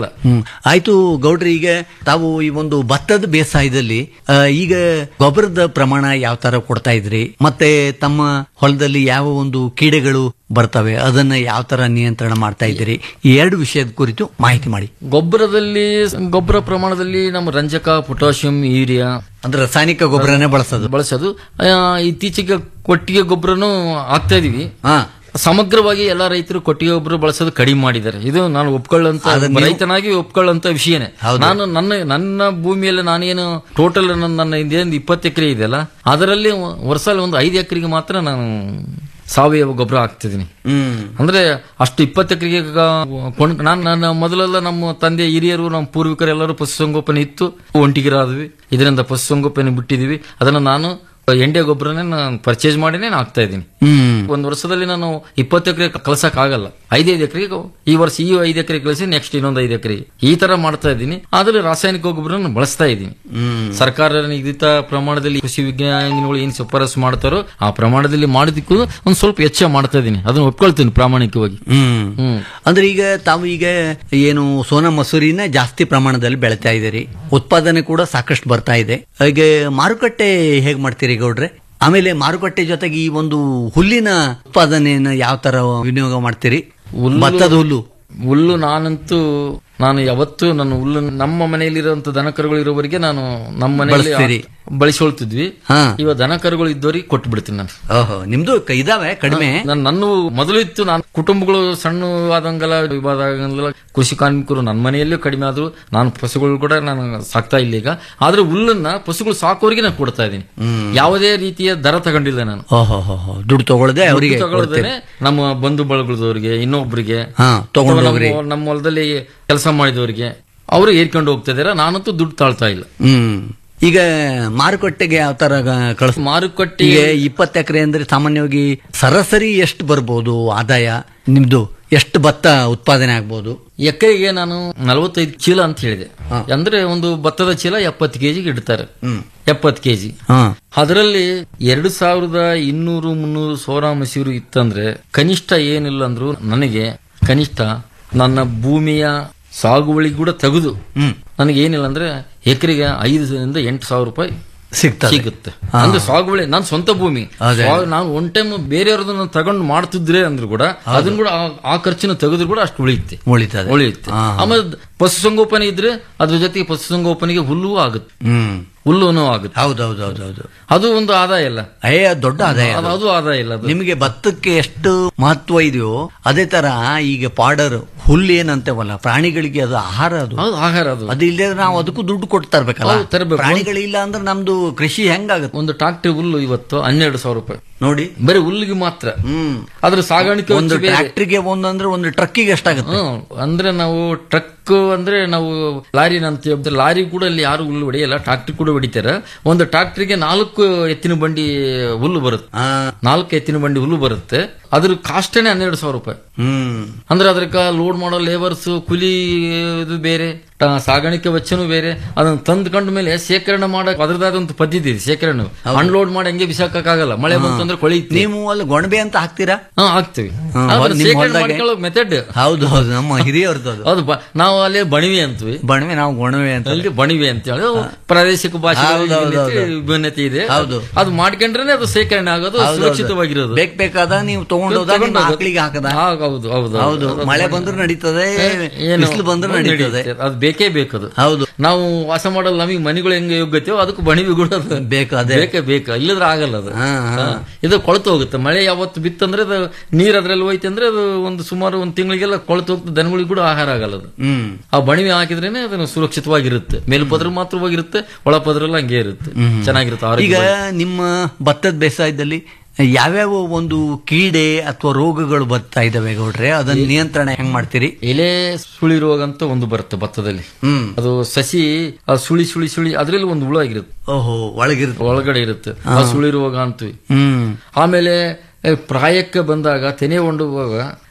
Speaker 10: ಹ್ಮ್ ಆಯ್ತು ಗೌಡ್ರಿ ಈಗ ತಾವು ಈ ಒಂದು ಭತ್ತದ ಬೇಸಾಯದಲ್ಲಿ ಆ, ಈಗ ಗೊಬ್ಬರದ ಪ್ರಮಾಣ ಯಾವ ತರ ಕೊಡ್ತಾ ಇದ್ರಿ ಮತ್ತೆ ತಮ್ಮ ಹೊಲದಲ್ಲಿ ಯಾವ ಒಂದು ಕೀಡೆಗಳು ಬರ್ತವೆ ಅದನ್ನ ಯಾವ ತರ ನಿಯಂತ್ರಣ ಮಾಡ್ತಾ ಇದ್ದೀರಿ ಈ ಎರಡು ವಿಷಯದ ಕುರಿತು ಮಾಹಿತಿ ಮಾಡಿ
Speaker 11: ಗೊಬ್ಬರದಲ್ಲಿ ಗೊಬ್ಬರ ಪ್ರಮಾಣದಲ್ಲಿ ನಮ್ಮ ರಂಜಕ ಪೊಟ್ಯಾಷಿಯಂ ಯೂರಿಯಾ
Speaker 10: ಅಂದ್ರೆ ರಾಸಾಯನಿಕ ಗೊಬ್ಬರನೇ ಬಳಸೋದು
Speaker 11: ಬಳಸೋದು ಆ, ಇತ್ತೀಚೆಗೆ ಕೊಟ್ಟಿಗೆ ಗೊಬ್ಬರನು ಹಾಕ್ತಾ ಇದೀವಿ
Speaker 10: ಹಾ
Speaker 11: ಸಮಗ್ರವಾಗಿ ಎಲ್ಲಾ ರೈತರು ಕೊಟ್ಟಿಗೆ ಗೊಬ್ಬರ ಬಳಸೋದು ಕಡಿಮೆ ಮಾಡಿದ್ದಾರೆ ಇದು ನಾನು ಒಪ್ಕೊಳ್ಳಂತ
Speaker 10: ಅದನ್ನ ನೀವು-
Speaker 11: ರೈತನಾಗಿ ಒಪ್ಕೊಳ್ಳಂತ ವಿಷಯನೇ
Speaker 10: ಹೌದು.
Speaker 11: ನಾನು ನನ್ನ ನನ್ನ ಭೂಮಿಯಲ್ಲಿ ನಾನೇನು ಟೋಟಲ್ ನನ್ನ ನನ್ನ ಇದೇನು ಇಪ್ಪತ್ತು ಎಕರೆ ಇದೆಯಲ್ಲ ಅದರಲ್ಲಿ ವರ್ಷದಲ್ಲಿ ಒಂದು ಐದು ಎಕರೆಗೆ ಮಾತ್ರ ನಾನು ಸಾವಯವ ಗೊಬ್ಬರ ಹಾಕ್ತಿದ್ದೀನಿ
Speaker 10: ಹ್ಮ್
Speaker 11: ಅಂದ್ರೆ ಅಷ್ಟು ಇಪ್ಪತ್ತು ಎಕರೆಗೆ ಕೊಂಡ್ ನಾನು ನನ್ನ ಮೊದಲೆಲ್ಲ ನಮ್ಮ ತಂದೆ ಹಿರಿಯರು ನಮ್ಮ ಪೂರ್ವಿಕರು ಎಲ್ಲರೂ ಪಶುಸಂಗೋಪನೆ ಇತ್ತು ಒಂಟಿಗಿರಾದ್ವಿ ಇದರಿಂದ ಪಶುಸಂಗೋಪನೆ ಬಿಟ್ಟಿದೀವಿ ಅದನ್ನ ನಾನು ಎಂಡೆ ಗೊಬ್ಬರನೇ ನಾನು ಪರ್ಚೇಸ್ ಮಾಡಿನೇ ನಾನು ಹಾಕ್ತಾ ಇದ್ದೀನಿ
Speaker 10: ಹ್ಮ್
Speaker 11: ಒಂದು ವರ್ಷದಲ್ಲಿ ನಾನು ಇಪ್ಪತ್ತು ಎಕರೆ ಕಳ್ಸಕ್ ಆಗಲ್ಲ ಐದೈದು ಎಕರೆಗೆ ಈ ವರ್ಷ ಈ ಐದು ಎಕರೆ ಕಳಿಸಿ ನೆಕ್ಸ್ಟ್ ಇನ್ನೊಂದು ಐದು ಎಕರೆ ಈ ತರ ಮಾಡ್ತಾ ಇದ್ದೀನಿ ಆದ್ರೆ ರಾಸಾಯನಿಕ ಗೊಬ್ಬರ ಬಳಸ್ತಾ ಇದ್ದೀನಿ ಸರ್ಕಾರ ನಿಗದಿತ ಪ್ರಮಾಣದಲ್ಲಿ ಕೃಷಿ ವಿಜ್ಞಾನಿಗಳು ಏನ್ ಶಿಫಾರಸು ಮಾಡ್ತಾರೋ ಆ ಪ್ರಮಾಣದಲ್ಲಿ ಮಾಡೋದಕ್ಕೂ ಒಂದ್ ಸ್ವಲ್ಪ ಹೆಚ್ಚ ಮಾಡ್ತಾ ಇದ್ದೀನಿ ಅದನ್ನ ಒಪ್ಕೊಳ್ತೀನಿ ಪ್ರಾಮಾಣಿಕವಾಗಿ
Speaker 10: ಹ್ಮ್
Speaker 11: ಹ್ಮ್
Speaker 10: ಅಂದ್ರೆ ಈಗ ತಾವು ಈಗ ಏನು ಸೋನಾ ಮಸೂರಿನ ಜಾಸ್ತಿ ಪ್ರಮಾಣದಲ್ಲಿ ಬೆಳಿತಾ ಇದ್ದೀರಿ ಉತ್ಪಾದನೆ ಕೂಡ ಸಾಕಷ್ಟು ಬರ್ತಾ ಇದೆ ಹಾಗೆ ಮಾರುಕಟ್ಟೆ ಹೇಗ್ ಮಾಡ್ತೀರಿ ಗೌಡ್ರೆ ಆಮೇಲೆ ಮಾರುಕಟ್ಟೆ ಜೊತೆಗೆ ಈ ಒಂದು ಹುಲ್ಲಿನ ಉತ್ಪಾದನೆಯನ್ನ ಯಾವ ತರ ವಿನಿಯೋಗ ಮಾಡ್ತೀರಿ
Speaker 11: ಹುಲ್ಲು-
Speaker 10: ಭತ್ತದ ಹುಲ್ಲು
Speaker 11: ಹುಲ್ಲು ನಾನಂತೂ ನಾನು ಯಾವತ್ತೂ ನನ್ನ ಹುಲ್ಲು ನಮ್ಮ ಮನೆಯಲ್ಲಿರುವಂತ ದನಕರುಗಳು ಇರೋವರೆಗೆ ನಾನು ನಮ್ಮ ಮನೆಯಲ್ಲಿ
Speaker 10: ಬಳಸ್ತೀರಿ?
Speaker 11: ಬಳಸ್ಕೊಳ್ತಿದ್ವಿ
Speaker 10: ಹಾ
Speaker 11: ಇವಾಗ ದನಕರುಗಳು ಇದ್ದವರಿಗೆ ಕೊಟ್ಟು ಬಿಡ್ತೀನಿ ನಾನು
Speaker 10: ಓಹೋ ನಿಮ್ದು ಕ- ಇದಾವೆ ಕಡಿಮೆ
Speaker 11: ನಾನು ನನ್ನ ಮೊದಲು ಇತ್ತು ನಾನು ಕುಟುಂಬಗಳು ಸಣ್ಣವಾದಂಗೆಲ್ಲ ವಿವಾದಾಗಂಗೆಲ್ಲ ಕೃಷಿ ಕಾರ್ಮಿಕರು ನನ್ನ ಮನೆಯಲ್ಲೂ ಕಡಿಮೆ ಆದ್ರು ನಾನು ಪಶುಗಳು ಕೂಡ ನಾನು ಸಾಕ್ತಾ ಇಲ್ಲ ಈಗ ಆದ್ರೆ ಹುಲ್ಲನ್ನ ಪಶುಗಳು ಸಾಕೋರಿಗೆ ನಾನು ಕೊಡ್ತಾ ಇದ್ದೀನಿ ಯಾವುದೇ ರೀತಿಯ ದರ ತಗೊಂಡಿಲ್ಲ ನಾನು
Speaker 10: ಓಹೋ ಹೋ ಹೋ ದುಡ್ಡು ತಗೊಳ್ಳದೆ ಅವರಿಗೆ
Speaker 11: ದುಡ್ಡು ತಗೊಳ್ದೇನೆ ನಮ್ಮ ಬಂಧು ಬಳಗದವರಿಗೆ ಇನ್ನೊಬ್ಬರಿಗೆ
Speaker 10: ಹಾ ತಗೊಂಡು
Speaker 11: ಅಥವಾ
Speaker 10: ಹೋಗ್ರಿ
Speaker 11: ನಮ್ಮ- ನಮ್ಮ ಹೊಲದಲ್ಲಿ ಕೆಲಸ ಮಾಡಿದವರಿಗೆ ಅವರು ಏರ್ಕೊಂಡು ಹೋಗ್ತಾ ಇದಾರೆ ನಾನಂತೂ ದುಡ್ಡು ತಾಳ್ತಾ ಇಲ್ಲ
Speaker 10: ಹ್ಮ್ ಈಗ ಮಾರುಕಟ್ಟೆಗೆ ಯಾವ ತರ ಕಳಿಸ್
Speaker 11: ಮಾರುಕಟ್ಟೆ
Speaker 10: ಈಗ ಇಪ್ಪತ್ತು ಎಕರೆ ಅಂದ್ರೆ ಸಾಮಾನ್ಯವಾಗಿ ಸರಾಸರಿ ಎಷ್ಟು ಬರ್ಬೋದು ಆದಾಯ ನಿಮ್ದು ಎಷ್ಟು ಭತ್ತ ಉತ್ಪಾದನೆ ಆಗ್ಬೋದು
Speaker 11: ಎಕರೆಗೆ ನಾನು ನಲವತ್ತೈದು ಚೀಲ ಅಂತ ಹೇಳಿದೆ ಅಂದ್ರೆ ಒಂದು ಭತ್ತದ ಚೀಲ ಎಪ್ಪತ್ತು ಕೆಜಿಗೆ ಇಡ್ತಾರೆ ಎಪ್ಪತ್ತು ಕೆಜಿ
Speaker 10: ಹಾ
Speaker 11: ಅದರಲ್ಲಿ ಎರಡು ಸಾವಿರದ ಇನ್ನೂರು ಮುನ್ನೂರು ಸೋರಾ ಮಸೀರು ಇತ್ತಂದ್ರೆ ಕನಿಷ್ಠ ಏನಿಲ್ಲ ಅಂದ್ರು ನನಗೆ ಕನಿಷ್ಠ ನನ್ನ ಭೂಮಿಯ ಸಾಗುವಳಿ ಕೂಡ ತೆಗೆದು ನನಗೆ ಏನಿಲ್ಲ ಅಂದ್ರೆ ಎಕರೆಗೆ ಐದರಿಂದ ಎಂಟು ಸಾವಿರ ರೂಪಾಯಿ
Speaker 10: ಸಿಗ್ತದೆ.
Speaker 11: ಸಿಗುತ್ತೆ ಅಂದ್ರೆ ಸಾಗುವಳಿ ನಾನು ಸ್ವಂತ ಭೂಮಿ
Speaker 10: ಅದೇ.
Speaker 11: ಸ್ವ- ನಾನು ಒನ್ ಟೈಮ್ ಬೇರೆಯವ್ರದನ್ನ ತಗೊಂಡು ಮಾಡ್ತಿದ್ರೆ ಅಂದ್ರು ಕೂಡ ಅದನ್ನ ಕೂಡ ಆ- ಆ ಖರ್ಚಿನ ತೆಗೆದ್ರು ಕೂಡ ಅಷ್ಟು ಉಳಿಯುತ್ತೆ
Speaker 10: ಉಳಿತದೆ
Speaker 11: ಉಳಿಯುತ್ತೆ
Speaker 10: ಹಾ.
Speaker 11: ಆಮೇಲೆ ಪಶುಸಂಗೋಪನೆ ಇದ್ರೆ ಅದ್ರ ಜೊತೆಗೆ ಪಶುಸಂಗೋಪನೆಗೆ ಹುಲ್ಲು ಆಗುತ್ತೆ
Speaker 10: ಹ್ಮ್
Speaker 11: ಹುಲ್ಲುನು ಆಗುತ್ತೆ
Speaker 10: ಹೌದೌದೌದೌದು
Speaker 11: ಅದು ಒಂದು ಆದಾಯ ಇಲ್ಲ
Speaker 10: ಅಯ್ಯ ದೊಡ್ಡ ಆದಾಯ
Speaker 11: ಅದು-
Speaker 10: ಅದು.
Speaker 11: ಅದು ಆದಾಯ ಇಲ್ಲ ಅದು
Speaker 10: ನಿಮಗೆ ಭತ್ತಕ್ಕೆ ಎಷ್ಟು ಮಹತ್ವ ಇದೆಯೋ ಅದೇ ತರ ಈಗ ಪಾಡರ್ ಹುಲ್ಲು ಏನಂತೇವಲ್ಲ ಪ್ರಾಣಿಗಳಿಗೆ ಅದು ಆಹಾರ ಅದು
Speaker 11: ಹೌದು ಆಹಾರ ಅದು
Speaker 10: ಅದು ಇಲ್ಲದೆ ನಾವು ಅದಕ್ಕೂ ದುಡ್ಡು ಕೊಟ್ಟು ತರ್ಬೇಕಲ್ಲ
Speaker 11: ಹೌದು, ತರ್ಬೇಕು.
Speaker 10: ಪ್ರಾಣಿಗಳಿಲ್ಲ ಅಂದ್ರೆ ನಮ್ದು ಕೃಷಿ ಹೆಂಗಾಗುತ್ತೆ
Speaker 11: ಒಂದು ಟ್ರಾಕ್ಟರ್ ಹುಲ್ಲು ಇವತ್ತು ಹನ್ನೆರಡು ಸಾವಿರ ರೂಪಾಯಿ
Speaker 10: ನೋಡಿ
Speaker 11: ಬರೀ ಹುಲ್ಲಿಗೆ ಮಾತ್ರ
Speaker 10: ಹ್ಮ್
Speaker 11: ಅದ್ರ ಸಾಗಾಣಿಕೆ
Speaker 10: ಒಂದು
Speaker 11: ವೆಚ್ಚ ಬೇರೆ.
Speaker 10: ಟ್ರ್ಯಾಕ್ಟರ್ಗೆ ಒಂದಂದ್ರೆ ಒಂದು ಟ್ರಕ್ಕಿಗೆ ಎಷ್ಟಾಗುತ್ತೆ
Speaker 11: ಹ್ಮ್. ಅಂದ್ರೆ ನಾವು ಟ್ರಕ್ ಅಂದ್ರೆ ನಾವು ಲಾರಿನ ಅಂತ ಹೇಳ್ತಾರೆ ಲಾರಿ ಕೂಡ ಅಲ್ಲಿ ಯಾರು ಹುಲ್ಲು ಹೊಡೆಯಲ್ಲ ಟ್ರಾಕ್ಟರ್ ಕೂಡ ಹೊಡಿತಾರೆ ಒಂದು ಟ್ರಾಕ್ಟರ್ಗೆ ನಾಲ್ಕು ಎತ್ತಿನ ಬಂಡಿ ಹುಲ್ಲು ಬರುತ್ತೆ
Speaker 10: ಆ,
Speaker 11: ನಾಲ್ಕು ಎತ್ತಿನ ಬಂಡಿ ಹುಲ್ಲು ಬರುತ್ತೆ ಅದ್ರ ಕಾಸ್ಟೇನೆ ಹನ್ನೆರಡು ಸಾವಿರ ರೂಪಾಯಿ
Speaker 10: ಹ್ಮ್
Speaker 11: ಅಂದ್ರೆ ಅದಕ್ಕೆ ಲೋಡ್ ಮಾಡೋ ಲೇಬರ್ಸ್ ಕೂಲಿ ಇದು ಬೇರೆ ಟ- ಸಾಗಾಣಿಕೆ ವೆಚ್ಚನೂ ಬೇರೆ ಅದನ್ನ ತಂದ್ಕೊಂಡ ಮೇಲೆ ಶೇಖರಣೆ ಮಾಡಕ್ ಅದ್ರದಾದಂತ ಪದ್ಧತಿ ಇದೆ ಶೇಖರಣೆ ಅನ್ಲೋಡ್ ಮಾಡಿ ಹಂಗೆ ಬಿಸಾಕಕ್ಕಾಗಲ್ಲ ಮಳೆ ಬಂತಂದ್ರೆ ಕೊಳೆಯುತ್ತೆ
Speaker 10: ನೀವು ಅಲ್ಲಿ ಗೊಣಬೆ ಅಂತ ಹಾಕ್ತೀರಾ
Speaker 11: ಹಾ ಹಾಕ್ತಿವಿ
Speaker 10: ಹಾ,
Speaker 11: ಆದ್ರೆ
Speaker 10: ನಿಮ್ಮ
Speaker 11: ಶೇಖರಣೆ
Speaker 10: ಹೊಲ್ದಾಗೆ?
Speaker 11: ಮಾಡ್ಕೊಳ್ಳೋ ಮೆಥಡ್
Speaker 10: ಹೌದು ಹೌದು ನಮ್ಮ ಹಿರಿಯವ್ರದ್ದು ಅದು
Speaker 11: ಹೌದು ಬ- ನಾವು ಅಲ್ಲಿ ಬಣಿವೆ ಅಂತೀವಿ
Speaker 10: ಬಣವೆ ನಾವು ಗೊಣವೆ ಅಂತ
Speaker 11: ಅಲ್ಲಿ ಬಣಿವೆ ಅಂತ ಹೇಳಿ ಅದು ಪ್ರಾದೇಶಿಕ ಭಾಷೆ
Speaker 10: ಹೌದು, ಹೌದು, ಹೌದು.
Speaker 11: ವಿಭಿನ್ನತೆ ಇದೆ
Speaker 10: ಹೌದು.
Speaker 11: ಅದು ಮಾಡ್ಕೊಂಡ್ರೆ ಅದು ಶೇಖರಣೆ ಆಗೋದು
Speaker 10: ಹೌದು, ಹೌದು.
Speaker 11: ಸುರಕ್ಷಿತವಾಗಿರೋದು
Speaker 10: ಬೇಕ್ ಬೇಕಾದ ನೀವು ತಗೊಂಡು ಹೋದಾಗ ನಿಮ್ಮ
Speaker 11: ತಗೊಂಡೋಗೋದು.
Speaker 10: ಆಕಳಿಗೆ ಹಾಕದ
Speaker 11: ಹಾ, ಹೌದು ಹೌದು
Speaker 10: ಹೌದು
Speaker 11: ಅದು
Speaker 10: ಮಳೆ
Speaker 11: ಮಾಡಿ-
Speaker 10: ಬಂದ್ರೆ ನಡೀತದೆ
Speaker 11: ಏನು
Speaker 10: ಬಿಸಿಲು ಬಂದ್ರೆ ನಡೀತದೆ
Speaker 11: ಅದು ಬೇಕೇ ಬೇಕದು
Speaker 10: ಹೌದು
Speaker 11: ನಾವು ವಾಸ ಮಾಡಲ್ಲ ನಮಗೆ ಮನೆಗಳು ಹೆಂಗೆ ಯೋಗ್ಯತೆಯೋ ಅದಕ್ಕೆ ಬಣಿವಿ ಕೂಡ ಅದು
Speaker 10: ಬೇಕು ಅದೇ
Speaker 11: ಬೇಕೇ ಬೇಕು ಇಲ್ಲದ್ರೆ ಆಗಲ್ಲ ಅದು
Speaker 10: ಹಾ, ಹಾ.
Speaker 11: ಹಾ. ಇದು ಕೊಳತು ಹೋಗುತ್ತೆ ಮಳೆ ಯಾವತ್ತು ಬಿತ್ತಂದ್ರೆ ಅದು ನೀರ್ ಅದ್ರಲ್ಲಿ ಹೋಯ್ತು ಅಂದ್ರೆ ಅದು ಒಂದು ಸುಮಾರು ಒಂದು ತಿಂಗಳಿಗೆಲ್ಲ ಕೊಳತು ಹೋಗ್ತದೆ ದನಗಳಿಗೆ ಕೂಡ ಆಹಾರ ಆಗಲ್ಲ ಅದು
Speaker 10: ಹ್ಮ್
Speaker 11: ಆ ಬಣಿವೆ ಹಾಕಿದ್ರೇನೆ ಅದನ್ನು ಸುರಕ್ಷಿತವಾಗಿರುತ್ತೆ ಮೇಲ್ಪದ್ರ ಮಾತ್ರವಾಗಿರುತ್ತೆ ಒಳಪದ್ರಲ್ಲ ಹಂಗೆ ಇರುತ್ತೆ ಚೆನ್ನಾಗಿರುತ್ತೆ
Speaker 10: ಈಗ
Speaker 11: ಆರೋಗ್ಯ
Speaker 10: ನಿಮ್ಮ ಭತ್ತದ ಬೇಸಾಯದಲ್ಲಿ ಯಾವ್ಯಾವ ಒಂದು ಕೀಡೆ ಅಥವಾ ರೋಗಗಳು ಬರ್ತಾ ಇದಾವೆ ಗೌಡ್ರೆ ಅದನ್ನ ನಿಯಂತ್ರಣ ಹೆಂಗ್ ಮಾಡ್ತೀರಿ
Speaker 11: ಎಲೆ ಸುಳಿ ರೋಗ ಅಂತ ಒಂದು ಬರುತ್ತೆ ಭತ್ತದಲ್ಲಿ
Speaker 10: ಹ್ಮ್
Speaker 11: ಅದು ಸಸಿ ಆ ಸುಳಿ ಸುಳಿ ಸುಳಿ ಅದ್ರಲ್ಲಿ ಒಂದು ಹುಳ ಆಗಿರುತ್ತೆ
Speaker 10: ಓಹೋ ಒಳಗಿರುತ್ತೆ
Speaker 11: ಒಳಗಡೆ ಇರುತ್ತೆ ಆ ಸುಳಿ ರೋಗ ಅಂತೀವಿ
Speaker 10: ಹ್ಮ್
Speaker 11: ಆಮೇಲೆ ಏ, ಪ್ರಾಯಕ್ಕೆ ಬಂದಾಗ ತೆನೆ ಹೊಂಡುವಾಗ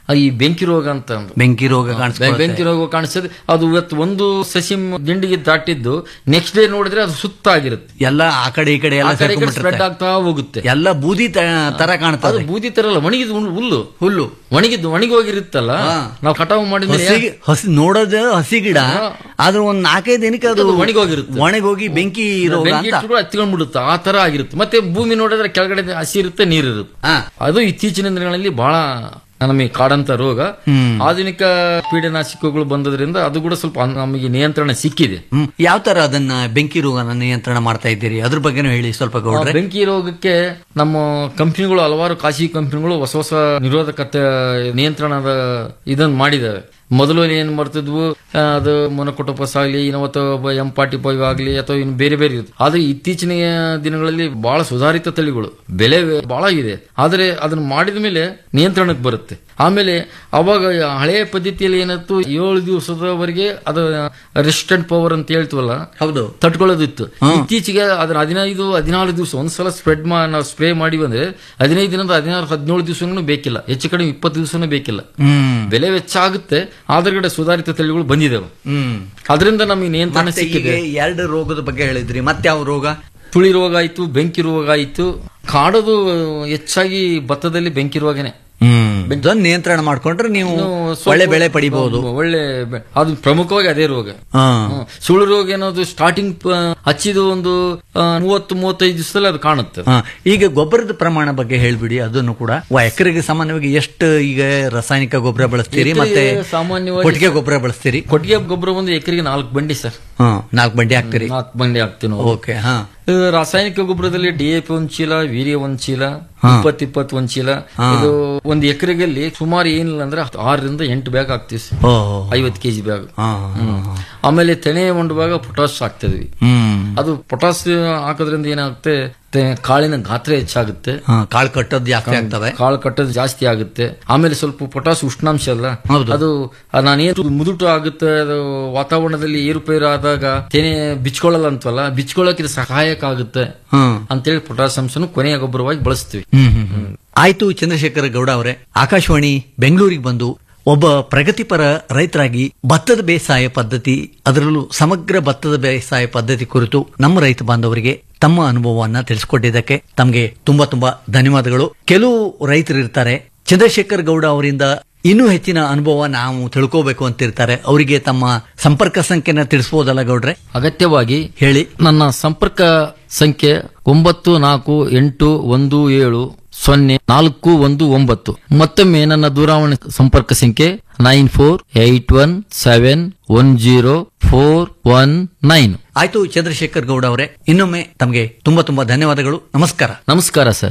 Speaker 11: ಈ ಬೆಂಕಿ ರೋಗ ಅಂತ ಅಂದ್ರು.
Speaker 10: ಬೆಂಕಿ ರೋಗ ಕಾಣಿಸ್ಕೊಳ್ಳುತ್ತೆ.
Speaker 11: ಬೆಂಕಿ ರೋಗ ಕಾಣಿಸ್ತದೆ ಅದು ಇವತ್ತು ಒಂದು ಸಸಿ ದಿಂಡಿಗೆ ದಾಟಿದ್ದು ನೆಕ್ಸ್ಟ್ ಡೇ ನೋಡಿದ್ರೆ ಅದು ಸುತ್ತಾಗಿರುತ್ತೆ
Speaker 10: ಎಲ್ಲ ಆ ಕಡೆ ಈ ಕಡೆ ಎಲ್ಲ
Speaker 11: ಸ್ಪ್ರೆಡ್
Speaker 10: ಸೇರ್ಕೊಂಡ್ಬಿಟ್ಟಿರುತ್ತೆ.
Speaker 11: ಆಗ್ತಾ ಹೋಗುತ್ತೆ
Speaker 10: ಎಲ್ಲ ಬೂದಿ ತ- ತರ
Speaker 11: ಅದು
Speaker 10: ಕಾಣ್ತದೆ
Speaker 11: ಬೂದಿ ತರ ಅಲ್ಲ ಒಣಗಿದ ಹುಲ್ಲು- ಹುಲ್ಲು
Speaker 10: ಹುಲ್ಲು
Speaker 11: ಒಣಗಿದ್ದು ಒಣಗಿ ಹೋಗಿರುತ್ತಲ್ಲ ನಾವು ಕಟಾವು ಮಾಡಿದ್ರೆ
Speaker 10: ಹಸಿ ಹಸಿ ನೋಡೋದು ಹಸಿ ಗಿಡ ಆದ್ರೆ ಒಂದ್ ನಾಲ್ಕೈದು ದಿನಕ್ಕೆ ಅದು
Speaker 11: ಅದು ಒಣಗೋಗಿರುತ್ತೆ.
Speaker 10: ಒಣಗೋಗಿ ಬೆಂಕಿ ರೋಗ
Speaker 11: ಬೆಂಕಿ
Speaker 10: ಅಂತ
Speaker 11: ಇಟ್ಟು ಹತ್ಕೊಂಡ್ಬಿಡುತ್ತೆ ಆ ತರ ಆಗಿರುತ್ತೆ ಮತ್ತೆ ಭೂಮಿ ನೋಡಿದ್ರೆ ಕೆಳಗಡೆ ಹಸಿ ಇರುತ್ತೆ ನೀರಿರುತ್ತೆ ಅದು ಇತ್ತೀಚಿನ ದಿನಗಳಲ್ಲಿ ಬಹಳ ನಮಗೆ ಕಾಡಂತ ರೋಗ ಆಧುನಿಕ ಕೀಟನಾಶಕಗಳು ಬಂದದ್ರಿಂದ ಅದು ಕೂಡ ಸ್ವಲ್ಪ ನಮಗೆ ನಿಯಂತ್ರಣ ಸಿಕ್ಕಿದೆ
Speaker 10: ಹ್ಮ್ ಯಾವ ತರ ಅದನ್ನ ಬೆಂಕಿ ರೋಗನ ನಿಯಂತ್ರಣ ಮಾಡ್ತಾ ಇದ್ದೀರಿ ಅದ್ರ ಬಗ್ಗೆನೂ ಹೇಳಿ ಸ್ವಲ್ಪ
Speaker 11: ಆ
Speaker 10: ಗೌಡ್ರೆ
Speaker 11: ಬೆಂಕಿ ರೋಗಕ್ಕೆ ನಮ್ಮ ಕಂಪನಿಗಳು ಹಲವಾರು ಖಾಸಗಿ ಕಂಪನಿಗಳು ಹೊಸ ಹೊಸ ನಿರೋಧಕತೆ ನಿಯಂತ್ರಣದ ಇದನ್ನ ಮಾಡಿದಾವೆ ಮೊದಲು ಏನ್ ಮಾಡ್ತಿದ್ವು ಆ, ಅದು ಮೊನಕೊಟೋಪಸ್ ಆಗಲಿ ಇನ್ನವತ್ತು ಎಂ ಪಾರ್ಟಿ ಫೈವ್ ಆಗಲಿ ಅಥವಾ ಇನ್ನು ಬೇರೆ ಬೇರೆ ಇರುತ್ತೆ ಆದ್ರೆ ಇತ್ತೀಚಿನ ದಿನಗಳಲ್ಲಿ ಬಹಳ ಸುಧಾರಿತ ತಳಿಗಳು ಬೆಲೆ ಬಹಳ ಇದೆ ಆದರೆ ಅದನ್ನ ಮಾಡಿದ ಮೇಲೆ ನಿಯಂತ್ರಣಕ್ಕೆ ಬರುತ್ತೆ ಆಮೇಲೆ ಅವಾಗ ಹಳೆಯ ಪದ್ಧತಿಯಲ್ಲಿ ಏನಿತ್ತು ಏಳು ದಿವಸದವರೆಗೆ ಅದು ರೆಸಿಸ್ಟೆಂಟ್ ಪವರ್ ಅಂತ ಹೇಳ್ತೀವಲ್ಲ
Speaker 10: ಹೌದು
Speaker 11: ತಟ್ಕೊಳ್ಳೋದಿತ್ತು ಇತ್ತೀಚೆಗೆ ಅದನ್ನ ಹದಿನೈದು ಹದಿನಾರು ದಿವಸ ಒಂದ್ಸಲ ಸ್ಪ್ರೆಡ್ ಮಾ ನಾವು ಸ್ಪ್ರೇ ಮಾಡಿ ಬಂದ್ರೆ ಹದಿನೈದು ದಿನದ ಹದಿನಾರು ಹದಿನೇಳು ದಿವಸನೂ ಬೇಕಿಲ್ಲ ಹೆಚ್ಚು ಕಡಿಮೆ ಇಪ್ಪತ್ತು ದಿವಸನೂ ಬೇಕಿಲ್ಲ
Speaker 10: ಹ್ಮ್
Speaker 11: ಬೆಲೆ ವೆಚ್ಚ ಆಗುತ್ತೆ ಆದ್ರಗಡೆ ಸುಧಾರಿತ ತಳಿಗಳು ಬಂದಿದ್ದಾವೆ
Speaker 10: ಹ್ಮ್
Speaker 11: ಅದರಿಂದ ನಮಗೆ ನಿಯಂತ್ರಣ
Speaker 10: ಮತ್ತೆ ಈಗ
Speaker 11: ಸಿಕ್ಕಿದೆ
Speaker 10: ಎರಡು ರೋಗದ ಬಗ್ಗೆ ಹೇಳಿದ್ರಿ ಮತ್ತೆ ಯಾವ ರೋಗ
Speaker 11: ತುಳಿ ರೋಗ ಆಯ್ತು ಬೆಂಕಿ ರೋಗ ಆಯ್ತು ಕಾಡೋದು ಹೆಚ್ಚಾಗಿ ಭತ್ತದಲ್ಲಿ ಬೆಂಕಿ ರೋಗನೇ
Speaker 10: ಹ್ಮ್ ಇದನ್ನ ನಿಯಂತ್ರಣ ಮಾಡ್ಕೊಂಡ್ರೆ ನೀವು
Speaker 11: ಸ್ವಲ್ಪ-
Speaker 10: ಒಳ್ಳೆ ಬೆಳೆ ಪಡಿಬಹುದು
Speaker 11: ಒಳ್ಳೆ ಬೆ- ಅದು ಪ್ರಮುಖವಾಗಿ ಅದೇ ರೋಗ
Speaker 10: ಹಾ.
Speaker 11: ಹ್ಮ್. ಸುಳ್ಳು ರೋಗ ಏನದು ಸ್ಟಾರ್ಟಿಂಗ್ ಹಚ್ಚಿದ ಒಂದು ಆ, ಮೂವತ್ತು ಮೂವತ್ತೈದು ದಿವಸದಲ್ಲಿ ಅದು ಕಾಣುತ್ತೆ
Speaker 10: ಹಾ, ಈಗ ಗೊಬ್ಬರದ ಪ್ರಮಾಣ ಬಗ್ಗೆ ಹೇಳ್ಬಿಡಿ ಅದನ್ನು ಕೂಡ ವ- ಎಕರೆಗೆ ಸಾಮಾನ್ಯವಾಗಿ ಎಷ್ಟು ಈಗ ರಾಸಾಯನಿಕ ಗೊಬ್ಬರ ಬಳಸ್ತೀರಿ ಮತ್ತೆ
Speaker 11: ಎಕರೆಗೆ ಸಾಮಾನ್ಯವಾಗಿ
Speaker 10: ಕೊಟ್ಟಿಗೆ ಗೊಬ್ಬರ ಬಳಸ್ತೀರಿ
Speaker 11: ಕೊಟ್ಟಿಗೆ ಗೊಬ್ಬರ ಒಂದು ಎಕರೆಗೆ ನಾಲ್ಕು ಬಂಡಿ ಸರ್
Speaker 10: ಹಾ ನಾಲ್ಕು ಬಂಡಿ ಹಾಕ್ತೀರಿ
Speaker 11: ನಾಲ್ಕು ಬಂಡಿ ಹಾಕ್ತೀವಿ ನಾವು
Speaker 10: ಓಕೆ ಹಾ
Speaker 11: ಇದು ರಾಸಾಯನಿಕ ಗೊಬ್ಬರದಲ್ಲಿ ಡಿಎಪಿ ಒಂದ್ ಚೀಲ ವೀರ್ಯ ಒಂದ್ ಚೀಲ
Speaker 10: ಹಾ.
Speaker 11: ಇಪ್ಪತ್ ಇಪ್ಪತ್ ಒಂದ್ ಚೀಲ
Speaker 10: ಹಾ.
Speaker 11: ಇದು ಒಂದ್ ಎಕರೆಗಲ್ಲಿ ಸುಮಾರು ಏನಿಲ್ಲ ಅಂದ್ರೆ ಆರರಿಂದ ಎಂಟು ಬ್ಯಾಗ್ ಹಾಕ್ತಿವಿ ಸರ್.
Speaker 10: ಓ
Speaker 11: ಐವತ್ತು ಕೆಜಿ ಬ್ಯಾಗ್
Speaker 10: ಹಾ,
Speaker 11: ಆಮೇಲೆ ತೆನೆ ಒಂಡುವಾಗ ಪೊಟಾಸ್ ಹಾಕ್ತಿದ್ವಿ
Speaker 10: ಹ್ಮ್
Speaker 11: ಅದು ಪೊಟಾಸ್ ಹಾಕೋದ್ರಿಂದ ಏನಾಗುತ್ತೆ ತೆ- ಕಾಳಿನ ಗಾತ್ರ ಹೆಚ್ಚಾಗುತ್ತೆ
Speaker 10: ಹಾ, ಕಾಳು ಕಟ್ಟೋದು ಜಾಸ್ತಿ ಆಗ್ತವೆ
Speaker 11: ಕಾಳು ಕಟ್ಟೋದು ಜಾಸ್ತಿ ಆಗುತ್ತೆ ಆಮೇಲೆ ಸ್ವಲ್ಪ ಪೊಟಾಸ್ ಉಷ್ಣಾಂಶ ಅಲ್ಲ
Speaker 10: ಹೌದು.
Speaker 11: ಅದು ಆ ನಾನೇನು ಮುದುಟು ಆಗುತ್ತೆ ಅದು ವಾತಾವರಣದಲ್ಲಿ ಏರುಪೇರು ಆದಾಗ ತೆನೆ ಬಿಚ್ಕೊಳ್ಳಲ್ಲ ಅಂತವಲ್ಲ ಬಿಚ್ಕೊಳ್ಳೋಕೆ ಇದು ಸಹಾಯಕ ಆಗುತ್ತೆ
Speaker 10: ಹ್ಮ್
Speaker 11: ಅಂತೇಳಿ ಪೊಟಾಸ್ ಅಂಶನು ಕೊನೆಯ ಗೊಬ್ಬರವಾಗಿ ಬಳಸ್ತೀವಿ
Speaker 10: ಹ್ಮ್ ಹ್ಮ್ ಹ್ಮ್. ಆಯ್ತು ಚಂದ್ರಶೇಖರ ಗೌಡ ಅವರೇ ಆಕಾಶವಾಣಿ ಬೆಂಗಳೂರಿಗೆ ಬಂದು ಒಬ್ಬ ಪ್ರಗತಿಪರ ರೈತರಾಗಿ ಭತ್ತದ ಬೇಸಾಯ ಪದ್ಧತಿ ಅದರಲ್ಲೂ ಸಮಗ್ರ ಭತ್ತದ ಬೇಸಾಯ ಪದ್ಧತಿ ಕುರಿತು ನಮ್ಮ ರೈತ ಬಾಂಧವರಿಗೆ ತಮ್ಮ ಅನುಭವವನ್ನ ತಿಳಿಸಿಕೊಟ್ಟಿದ್ದಕ್ಕೆ ತಮಗೆ ತುಂಬಾ ತುಂಬಾ ಧನ್ಯವಾದಗಳು ಕೆಲವು ರೈತರು ಇರ್ತಾರೆ ಚಂದ್ರಶೇಖರ್ ಗೌಡ ಅವರಿಂದ ಇನ್ನೂ ಹೆಚ್ಚಿನ ಅನುಭವ ನಾವು ತಿಳ್ಕೋಬೇಕು ಅಂತಿರ್ತಾರೆ ಅವರಿಗೆ ತಮ್ಮ ಸಂಪರ್ಕ ಸಂಖ್ಯೆನ ತಿಳಿಸಬಹುದಲ್ಲ ಗೌಡ್ರೆ
Speaker 11: ಅಗತ್ಯವಾಗಿ
Speaker 10: ಹೇಳಿ
Speaker 11: ನನ್ನ ಸಂಪರ್ಕ ಸಂಖ್ಯೆ ಒಂಬತ್ತು ನಾಲ್ಕು ಎಂಟು ಒಂದು ಏಳು ಸೊನ್ನೆ ನಾಲ್ಕು ಒಂದು ಒಂಬತ್ತು ಮತ್ತೊಮ್ಮೆ ನನ್ನ ದೂರವಾಣಿ ಸಂಪರ್ಕ ಸಂಖ್ಯೆ nine four eight one seven one zero four one nine
Speaker 10: ಆಯ್ತು ಚಂದ್ರಶೇಖರ್ ಗೌಡ ಅವರೇ ಇನ್ನೊಮ್ಮೆ ತಮಗೆ ತುಂಬಾ ತುಂಬಾ ಧನ್ಯವಾದಗಳು ನಮಸ್ಕಾರ
Speaker 11: ನಮಸ್ಕಾರ ಸರ್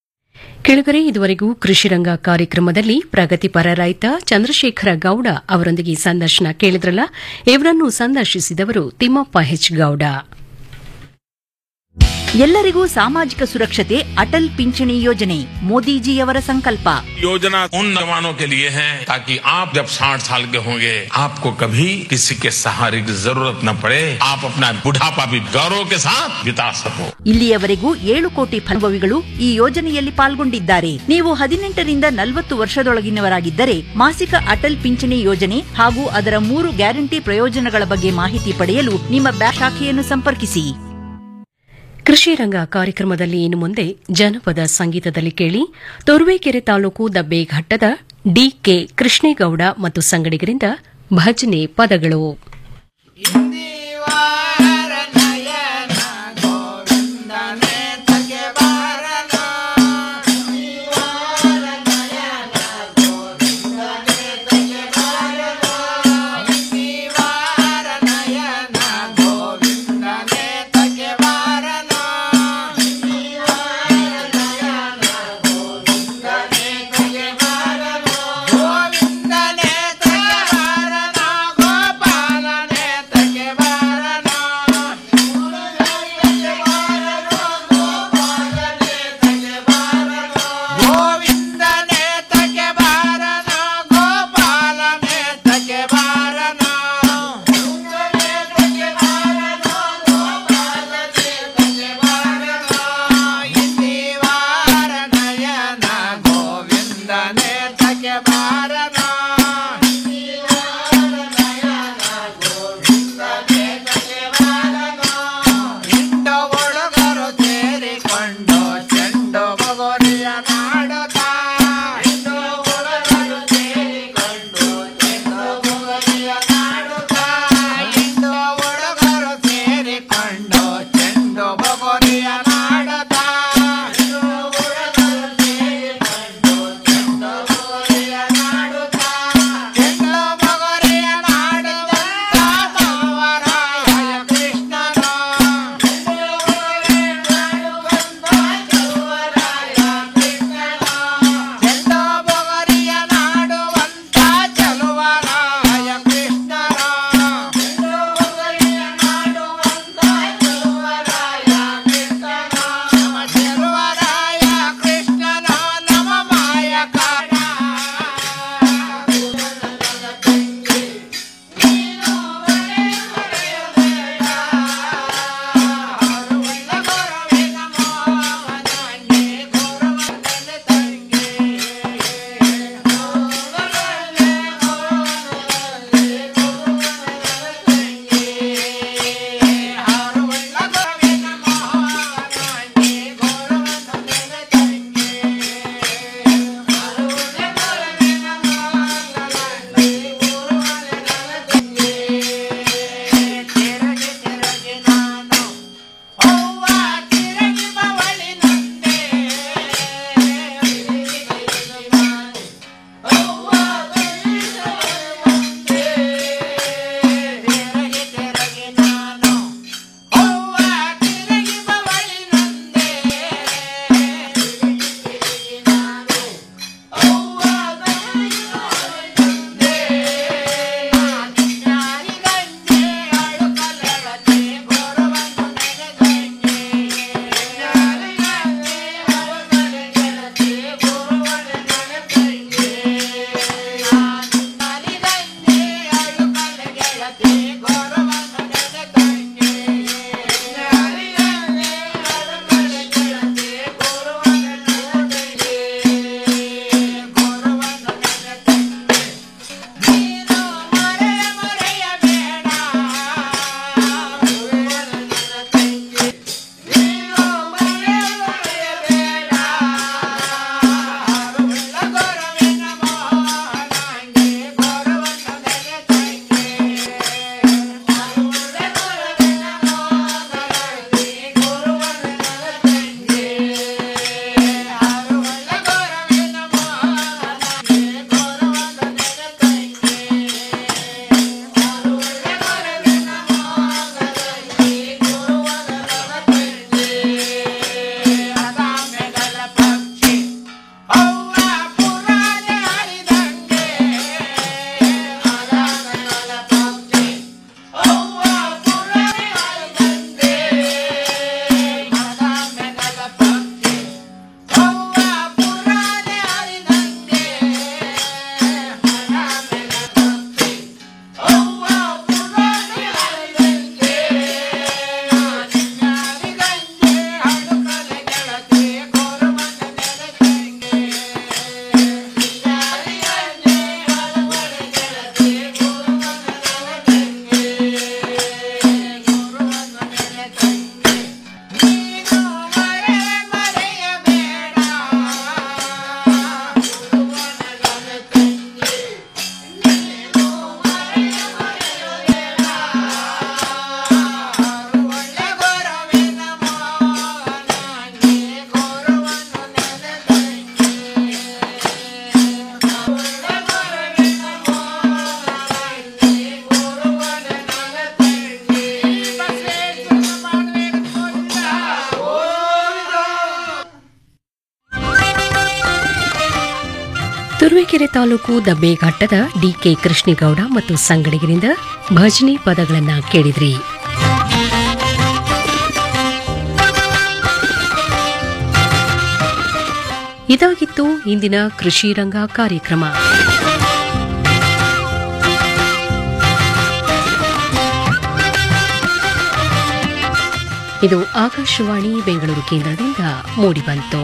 Speaker 5: ಕೆಳಗರೆ ಇದುವರೆಗೂ ಕೃಷಿರಂಗ ಕಾರ್ಯಕ್ರಮದಲ್ಲಿ ಪ್ರಗತಿಪರ ರೈತ ಚಂದ್ರಶೇಖರ ಗೌಡ ಅವರೊಂದಿಗೆ ಸಂದರ್ಶನ ಕೇಳಿದ್ರಲ್ಲ ಇವರನ್ನು ಸಂದರ್ಶಿಸಿದವರು ತಿಮ್ಮಪ್ಪ ಹೆಚ್ ಗೌಡ
Speaker 9: ಎಲ್ಲರಿಗೂ ಸಾಮಾಜಿಕ ಸುರಕ್ಷತೆ ಅಟಲ್ ಪಿಂಚಣಿ ಯೋಜನೆ ಮೋದಿಜಿಯವರ ಸಂಕಲ್ಪ
Speaker 12: योजना उन जवानों के लिए है ताकि आप जब 60 साल के होंगे आपको कभी किसी के सहारे की जरूरत न पड़े आप अपना बुढ़ापा भी गौरव के साथ बिता सको
Speaker 9: ಇಲ್ಲಿಯವರೆಗೂ ಏಳು ಕೋಟಿ ಫಲಾನುಭವಿಗಳು ಈ ಯೋಜನೆಯಲ್ಲಿ ಪಾಲ್ಗೊಂಡಿದ್ದಾರೆ ನೀವು ಹದಿನೆಂಟರಿಂದ ನಲವತ್ತು ವರ್ಷದೊಳಗಿನವರಾಗಿದ್ದರೆ ಮಾಸಿಕ ಅಟಲ್ ಪಿಂಚಣಿ ಯೋಜನೆ ಹಾಗೂ ಅದರ ಮೂರು ಗ್ಯಾರಂಟಿ ಪ್ರಯೋಜನಗಳ ಬಗ್ಗೆ ಮಾಹಿತಿ ಪಡೆಯಲು ನಿಮ್ಮ ಬ್ಯಾಂಕ್ ಶಾಖೆಯನ್ನು ಸಂಪರ್ಕಿಸಿ
Speaker 5: ಕೃಷಿ ರಂಗ ಕಾರ್ಯಕ್ರಮದಲ್ಲಿ ಇನ್ನು ಮುಂದೆ ಜನಪದ ಸಂಗೀತದಲ್ಲಿ ಕೇಳಿ ತೊರುವೇಕೆರೆ ತಾಲೂಕು ದಬ್ಬೇಘಟ್ಟದ ಡಿಕೆ ಕೃಷ್ಣೇಗೌಡ ಮತ್ತು ಸಂಗಡಿಗರಿಂದ ಭಜನೆ ಪದಗಳು
Speaker 13: ಗೋಪಾಲ
Speaker 5: ತುರುವೇಕೆರೆ ತಾಲೂಕು ದಬ್ಬೆಘಟ್ಟದ ಡಿಕೆ ಕೃಷ್ಣೇಗೌಡ ಮತ್ತು ಸಂಗಡಿಗರಿಂದ ಭಜನೆ ಪದಗಳನ್ನ ಕೇಳಿದ್ರಿ ಇದಾಗಿತ್ತು ಇಂದಿನ ಕೃಷಿ ರಂಗ ಕಾರ್ಯಕ್ರಮ ಇದು ಆಕಾಶವಾಣಿ ಬೆಂಗಳೂರು ಕೇಂದ್ರದಿಂದ ಮೂಡಿಬಂತು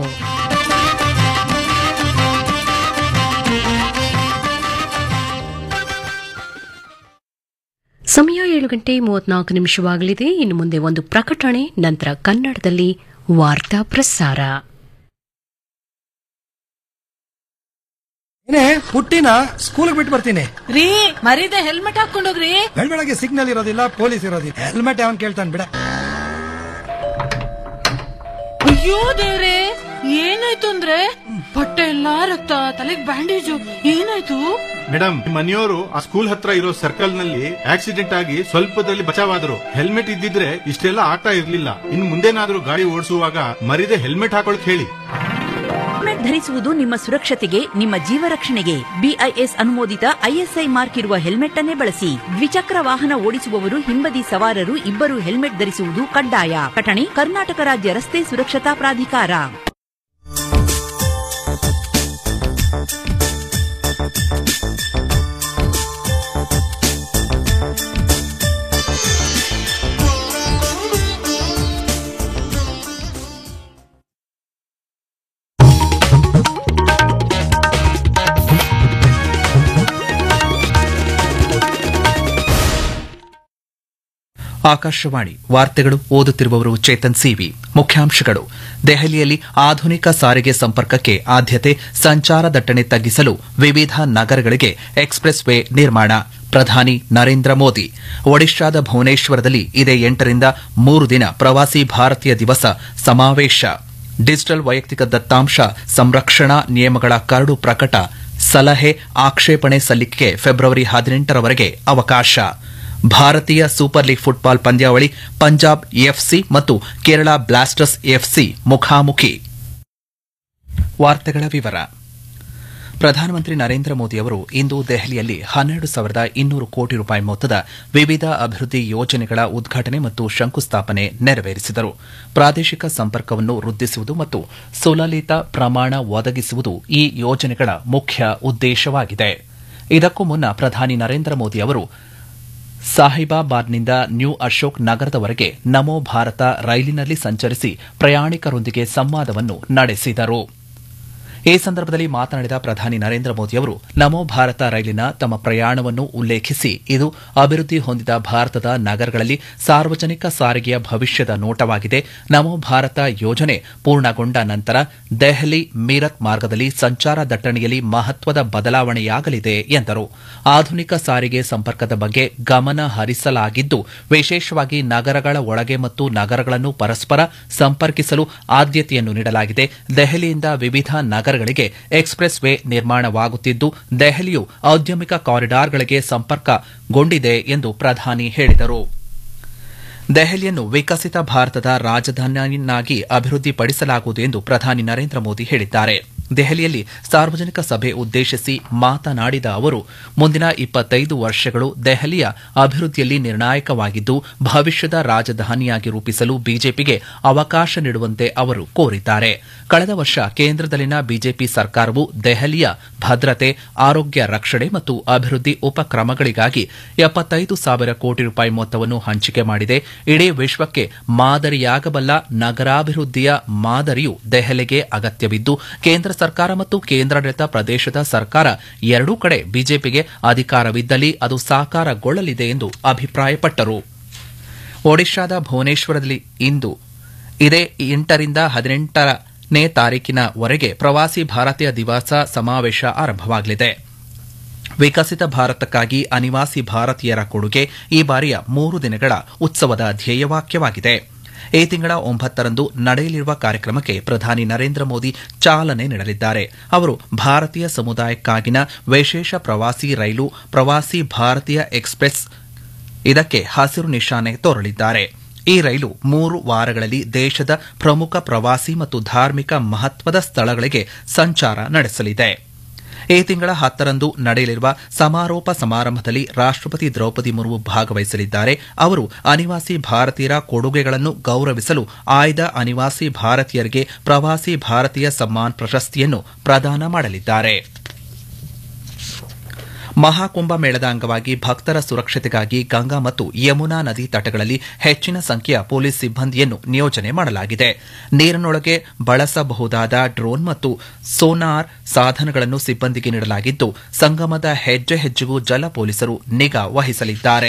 Speaker 5: ಸಮಯ ಏಳು ಗಂಟೆ ಮೂವತ್ನಾಲ್ಕು ನಿಮಿಷವಾಗಲಿದೆ ಇನ್ನು ಮುಂದೆ ಒಂದು ಪ್ರಕಟಣೆ ನಂತರ ಕನ್ನಡದಲ್ಲಿ ವಾರ್ತಾ ಪ್ರಸಾರ
Speaker 13: ಏನೇ ಪುಟ್ಟಿನ ಸ್ಕೂಲ್ ಬಿಟ್ಟು ಬರ್ತೀನಿ
Speaker 14: ರೀ ಮರೀದೆ ಹೆಲ್ಮೆಟ್ ಹಾಕೊಂಡೋಗ್ರಿ
Speaker 13: ಬೆಳಗ್ಗೆ ಸಿಗ್ನಲ್ ಇರೋದಿಲ್ಲ ಪೊಲೀಸ್ ಇರೋದಿಲ್ಲ ಹೆಲ್ಮೆಟ್ ಯಾವನ್ ಕೇಳ್ತಾನೆ ಬಿಡ
Speaker 14: ಅಯ್ಯೋ ದೇವ್ರೆ ಏನಾಯ್ತು ಅಂದ್ರೆ ಬಟ್ಟೆ ಎಲ್ಲಾ ರಕ್ತ ತಲೆಗ್ ಬ್ಯಾಂಡೇಜು ಏನಾಯ್ತು
Speaker 15: ಮೇಡಮ್ ಮನೆಯವರು ಆ ಸ್ಕೂಲ್ ಹತ್ರ ಇರೋ ಸರ್ಕಲ್ ನಲ್ಲಿ ಆಕ್ಸಿಡೆಂಟ್ ಆಗಿ ಸ್ವಲ್ಪದಲ್ಲಿ ಬಚಾವಾದ್ರು ಹೆಲ್ಮೆಟ್ ಇದ್ದಿದ್ರೆ ಇಷ್ಟೆಲ್ಲ ಆಗ್ತಾ ಇರ್ಲಿಲ್ಲ ಇನ್ ಮುಂದೇನಾದ್ರೂ ಗಾಡಿ ಓಡಿಸುವಾಗ ಮರಿದೆ ಹೆಲ್ಮೆಟ್ ಹಾಕೊಳಕ್ ಹೇಳಿ
Speaker 9: ಹೆಲ್ಮೆಟ್ ಧರಿಸುವುದು ನಿಮ್ಮ ಸುರಕ್ಷತೆಗೆ ನಿಮ್ಮ ಜೀವ ರಕ್ಷಣೆಗೆ ಬಿಐಎಸ್ ಅನುಮೋದಿತ ಐಎಸ್ಐ ಮಾರ್ಕ್ ಇರುವ ಹೆಲ್ಮೆಟ್ ಅನ್ನೇ ಬಳಸಿ ದ್ವಿಚಕ್ರ ವಾಹನ ಓಡಿಸುವವರು ಹಿಂಬದಿ ಸವಾರರು ಇಬ್ಬರು ಹೆಲ್ಮೆಟ್ ಧರಿಸುವುದು ಕಡ್ಡಾಯ ಕಟಣಿ ಕರ್ನಾಟಕ ರಾಜ್ಯ ರಸ್ತೆ ಸುರಕ್ಷತಾ ಪ್ರಾಧಿಕಾರ
Speaker 1: ಆಕಾಶವಾಣಿ ವಾರ್ತೆಗಳು ಓದುತ್ತಿರುವವರು ಚೇತನ್ ಸಿವಿ ಮುಖ್ಯಾಂಶಗಳು ದೆಹಲಿಯಲ್ಲಿ ಆಧುನಿಕ ಸಾರಿಗೆ ಸಂಪರ್ಕಕ್ಕೆ ಆದ್ಯತೆ ಸಂಚಾರ ದಟ್ಟಣೆ ತಗ್ಗಿಸಲು ವಿವಿಧ ನಗರಗಳಿಗೆ ಎಕ್ಸ್ಪ್ರೆಸ್ ವೇ ನಿರ್ಮಾಣ ಪ್ರಧಾನಿ ನರೇಂದ್ರ ಮೋದಿ ಒಡಿಶಾದ ಭುವನೇಶ್ವರದಲ್ಲಿ ಇದೇ ಎಂಟರಿಂದ ಮೂರು ದಿನ ಪ್ರವಾಸಿ ಭಾರತೀಯ ದಿವಸ ಸಮಾವೇಶ ಡಿಜಿಟಲ್ ವೈಯಕ್ತಿಕ ದತ್ತಾಂಶ ಸಂರಕ್ಷಣಾ ನಿಯಮಗಳ ಕರಡು ಪ್ರಕಟ ಸಲಹೆ ಆಕ್ಷೇಪಣೆ ಸಲ್ಲಿಕೆಗೆ ಫೆಬ್ರವರಿ ಹದಿನೆಂಟರವರೆಗೆ ಅವಕಾಶ ಭಾರತೀಯ ಸೂಪರ್ ಲೀಗ್ ಫುಟ್ಬಾಲ್ ಪಂದ್ಯಾವಳಿ ಪಂಜಾಬ್ ಎಫ್ಸಿ ಮತ್ತು ಕೇರಳ ಬ್ಲಾಸ್ಟರ್ಸ್ ಎಫ್ಸಿ ಮುಖಾಮುಖಿ ವಾರ್ತೆಗಳ ವಿವರ ಪ್ರಧಾನಮಂತ್ರಿ ನರೇಂದ್ರ ಮೋದಿ ಅವರು ಇಂದು ದೆಹಲಿಯಲ್ಲಿ ಹನ್ನೆರಡು ಸಾವಿರದ ಇನ್ನೂರು ಕೋಟಿ ರೂಪಾಯಿ ಮೊತ್ತದ ವಿವಿಧ ಅಭಿವೃದ್ಧಿ ಯೋಜನೆಗಳ ಉದ್ಘಾಟನೆ ಮತ್ತು ಶಂಕುಸ್ಥಾಪನೆ ನೆರವೇರಿಸಿದರು ಪ್ರಾದೇಶಿಕ ಸಂಪರ್ಕವನ್ನು ವೃದ್ಧಿಸುವುದು ಮತ್ತು ಸುಲಲಿತ ಪ್ರಮಾಣ ಒದಗಿಸುವುದು ಈ ಯೋಜನೆಗಳ ಮುಖ್ಯ ಉದ್ದೇಶವಾಗಿದೆ ಇದಕ್ಕೂ ಮುನ್ನ ಪ್ರಧಾನಿ ನರೇಂದ್ರ ಮೋದಿ ಅವರು ಸಾಹಿಬಾಬಾದ್ನಿಂದ ನ್ಯೂ ಅಶೋಕ್ ನಗರದವರೆಗೆ ನಮೋ ಭಾರತ ರೈಲಿನಲ್ಲಿ ಸಂಚರಿಸಿ ಪ್ರಯಾಣಿಕರೊಂದಿಗೆ ಸಂವಾದವನ್ನು ನಡೆಸಿದರು ಈ ಸಂದರ್ಭದಲ್ಲಿ ಮಾತನಾಡಿದ ಪ್ರಧಾನಿ ನರೇಂದ್ರ ಮೋದಿ ಅವರು ನಮೋ ಭಾರತ ರೈಲಿನ ತಮ್ಮ ಪ್ರಯಾಣವನ್ನು ಉಲ್ಲೇಖಿಸಿ ಇದು ಅಭಿವೃದ್ಧಿ ಹೊಂದಿದ ಭಾರತದ ನಗರಗಳಲ್ಲಿ ಸಾರ್ವಜನಿಕ ಸಾರಿಗೆಯ ಭವಿಷ್ಯದ ನೋಟವಾಗಿದೆ ನಮೋ ಭಾರತ ಯೋಜನೆ ಪೂರ್ಣಗೊಂಡ ನಂತರ ದೆಹಲಿ ಮೀರತ್ ಮಾರ್ಗದಲ್ಲಿ ಸಂಚಾರ ದಟ್ಟಣೆಯಲ್ಲಿ ಮಹತ್ವದ ಬದಲಾವಣೆಯಾಗಲಿದೆ ಎಂದರು ಆಧುನಿಕ ಸಾರಿಗೆ ಸಂಪರ್ಕದ ಬಗ್ಗೆ ಗಮನ ಹರಿಸಲಾಗಿದ್ದು ವಿಶೇಷವಾಗಿ ನಗರಗಳ ಒಳಗೆ ಮತ್ತು ನಗರಗಳನ್ನು ಪರಸ್ಪರ ಸಂಪರ್ಕಿಸಲು ಆದ್ಯತೆಯನ್ನು ನೀಡಲಾಗಿದೆ ದೆಹಲಿಯಿಂದ ವಿವಿಧ ನಗರಗಳಿಗೆ ಎಕ್ಸ್ಪ್ರೆಸ್ ವೇ ನಿರ್ಮಾಣವಾಗುತ್ತಿದ್ದು ದೆಹಲಿಯು ಔದ್ಯಮಿಕ ಕಾರಿಡಾರ್ಗಳಿಗೆ ಸಂಪರ್ಕಗೊಂಡಿದೆ ಎಂದು ಪ್ರಧಾನಿ ಹೇಳಿದರು ದೆಹಲಿಯನ್ನು ವಿಕಸಿತ ಭಾರತದ ರಾಜಧಾನಿಯನ್ನಾಗಿ ಅಭಿವೃದ್ಧಿಪಡಿಸಲಾಗುವುದು ಎಂದು ಪ್ರಧಾನಿ ನರೇಂದ್ರ ಮೋದಿ ಹೇಳಿದ್ದಾರೆ ದೆಹಲಿಯಲ್ಲಿ ಸಾರ್ವಜನಿಕ ಸಭೆ ಉದ್ದೇಶಿಸಿ ಮಾತನಾಡಿದ ಅವರು ಮುಂದಿನ ಇಪ್ಪತ್ತೈದು ವರ್ಷಗಳು ದೆಹಲಿಯ ಅಭಿವೃದ್ಧಿಯಲ್ಲಿ ನಿರ್ಣಾಯಕವಾಗಿದ್ದು ಭವಿಷ್ಯದ ರಾಜಧಾನಿಯಾಗಿ ರೂಪಿಸಲು ಬಿಜೆಪಿಗೆ ಅವಕಾಶ ನೀಡುವಂತೆ ಅವರು ಕೋರಿದ್ದಾರೆ ಕಳೆದ ವರ್ಷ ಕೇಂದ್ರದಲ್ಲಿನ ಬಿಜೆಪಿ ಸರ್ಕಾರವು ದೆಹಲಿಯ ಭದ್ರತೆ ಆರೋಗ್ಯ ರಕ್ಷಣೆ ಮತ್ತು ಅಭಿವೃದ್ಧಿ ಉಪಕ್ರಮಗಳಿಗಾಗಿ ಎಪ್ಪತ್ತೈದು ಸಾವಿರ ಕೋಟಿ ರೂಪಾಯಿ ಮೊತ್ತವನ್ನು ಹಂಚಿಕೆ ಮಾಡಿದೆ ಇಡೀ ವಿಶ್ವಕ್ಕೆ ಮಾದರಿಯಾಗಬಲ್ಲ ನಗರಾಭಿವೃದ್ಧಿಯ ಮಾದರಿಯು ದೆಹಲಿಗೆ ಅಗತ್ಯವಿದ್ದು ಕೇಂದ್ರ ಸರ್ಕಾರ ಮತ್ತು ಕೇಂದ್ರಾಡಳಿತ ಪ್ರದೇಶದ ಸರ್ಕಾರ ಎರಡೂ ಕಡೆ ಬಿಜೆಪಿಗೆ ಅಧಿಕಾರವಿದ್ದಲ್ಲಿ ಅದು ಸಾಕಾರಗೊಳ್ಳಲಿದೆ ಎಂದು ಅಭಿಪ್ರಾಯಪಟ್ಟರು ಒಡಿಶಾದ ಭುವನೇಶ್ವರದಲ್ಲಿ ಇಂದು ಇದೇ ಎಂಟರಿಂದ ಹದಿನೆಂಟನೇ ತಾರೀಕಿನವರೆಗೆ ಪ್ರವಾಸಿ ಭಾರತೀಯ ದಿವಸ ಸಮಾವೇಶ ಆರಂಭವಾಗಲಿದೆ ವಿಕಸಿತ ಭಾರತಕ್ಕಾಗಿ ಅನಿವಾಸಿ ಭಾರತೀಯರ ಕೊಡುಗೆ ಈ ಬಾರಿಯ ಮೂರು ದಿನಗಳ ಉತ್ಸವದ ಧ್ಯೇಯವಾಕ್ಯವಾಗಿದೆ ಈ ತಿಂಗಳ ಒಂಬತ್ತರಂದು ನಡೆಯಲಿರುವ ಕಾರ್ಯಕ್ರಮಕ್ಕೆ ಪ್ರಧಾನಿ ನರೇಂದ್ರ ಮೋದಿ ಚಾಲನೆ ನೀಡಲಿದ್ದಾರೆ ಅವರು ಭಾರತೀಯ ಸಮುದಾಯಕ್ಕಾಗಿನ ವಿಶೇಷ ಪ್ರವಾಸಿ ರೈಲು ಪ್ರವಾಸಿ ಭಾರತೀಯ ಎಕ್ಸ್ಪ್ರೆಸ್ ಇದಕ್ಕೆ ಹಸಿರು ನಿಶಾನೆ ತೋರಲಿದ್ದಾರೆ ಈ ರೈಲು ಮೂರು ವಾರಗಳಲ್ಲಿ ದೇಶದ ಪ್ರಮುಖ ಪ್ರವಾಸಿ ಮತ್ತು ಧಾರ್ಮಿಕ ಮಹತ್ವದ ಸ್ಥಳಗಳಿಗೆ ಸಂಚಾರ ನಡೆಸಲಿದೆ ಈ ತಿಂಗಳ ಹತ್ತರಂದು ನಡೆಯಲಿರುವ ಸಮಾರೋಪ ಸಮಾರಂಭದಲ್ಲಿ ರಾಷ್ಟಪತಿ ದ್ರೌಪದಿ ಮುರ್ಮು ಭಾಗವಹಿಸಲಿದ್ದಾರೆ ಅವರು ಅನಿವಾಸಿ ಭಾರತೀಯರ ಕೊಡುಗೆಗಳನ್ನು ಗೌರವಿಸಲು ಆಯ್ದ ಅನಿವಾಸಿ ಭಾರತೀಯರಿಗೆ ಪ್ರವಾಸಿ ಭಾರತೀಯ ಸಮ್ಮಾನ್ ಪ್ರಶಸ್ತಿಯನ್ನು ಪ್ರದಾನ ಮಾಡಲಿದ್ದಾರೆ ಮಹಾಕುಂಭ ಮೇಳದ ಅಂಗವಾಗಿ ಭಕ್ತರ ಸುರಕ್ಷತೆಗಾಗಿ ಗಂಗಾ ಮತ್ತು ಯಮುನಾ ನದಿ ತಟಗಳಲ್ಲಿ ಹೆಚ್ಚಿನ ಸಂಖ್ಯೆಯ ಪೊಲೀಸ್ ಸಿಬ್ಬಂದಿಯನ್ನು ನಿಯೋಜನೆ ಮಾಡಲಾಗಿದೆ ನೀರಿನೊಳಗೆ ಬಳಸಬಹುದಾದ ಡ್ರೋನ್ ಮತ್ತು ಸೋನಾರ್ ಸಾಧನಗಳನ್ನು ಸಿಬ್ಬಂದಿಗೆ ನೀಡಲಾಗಿದ್ದು ಸಂಗಮದ ಹೆಜ್ಜೆ ಹೆಜ್ಜೆಗೂ ಜಲ ಪೊಲೀಸರು ನಿಗಾ ವಹಿಸಲಿದ್ದಾರೆ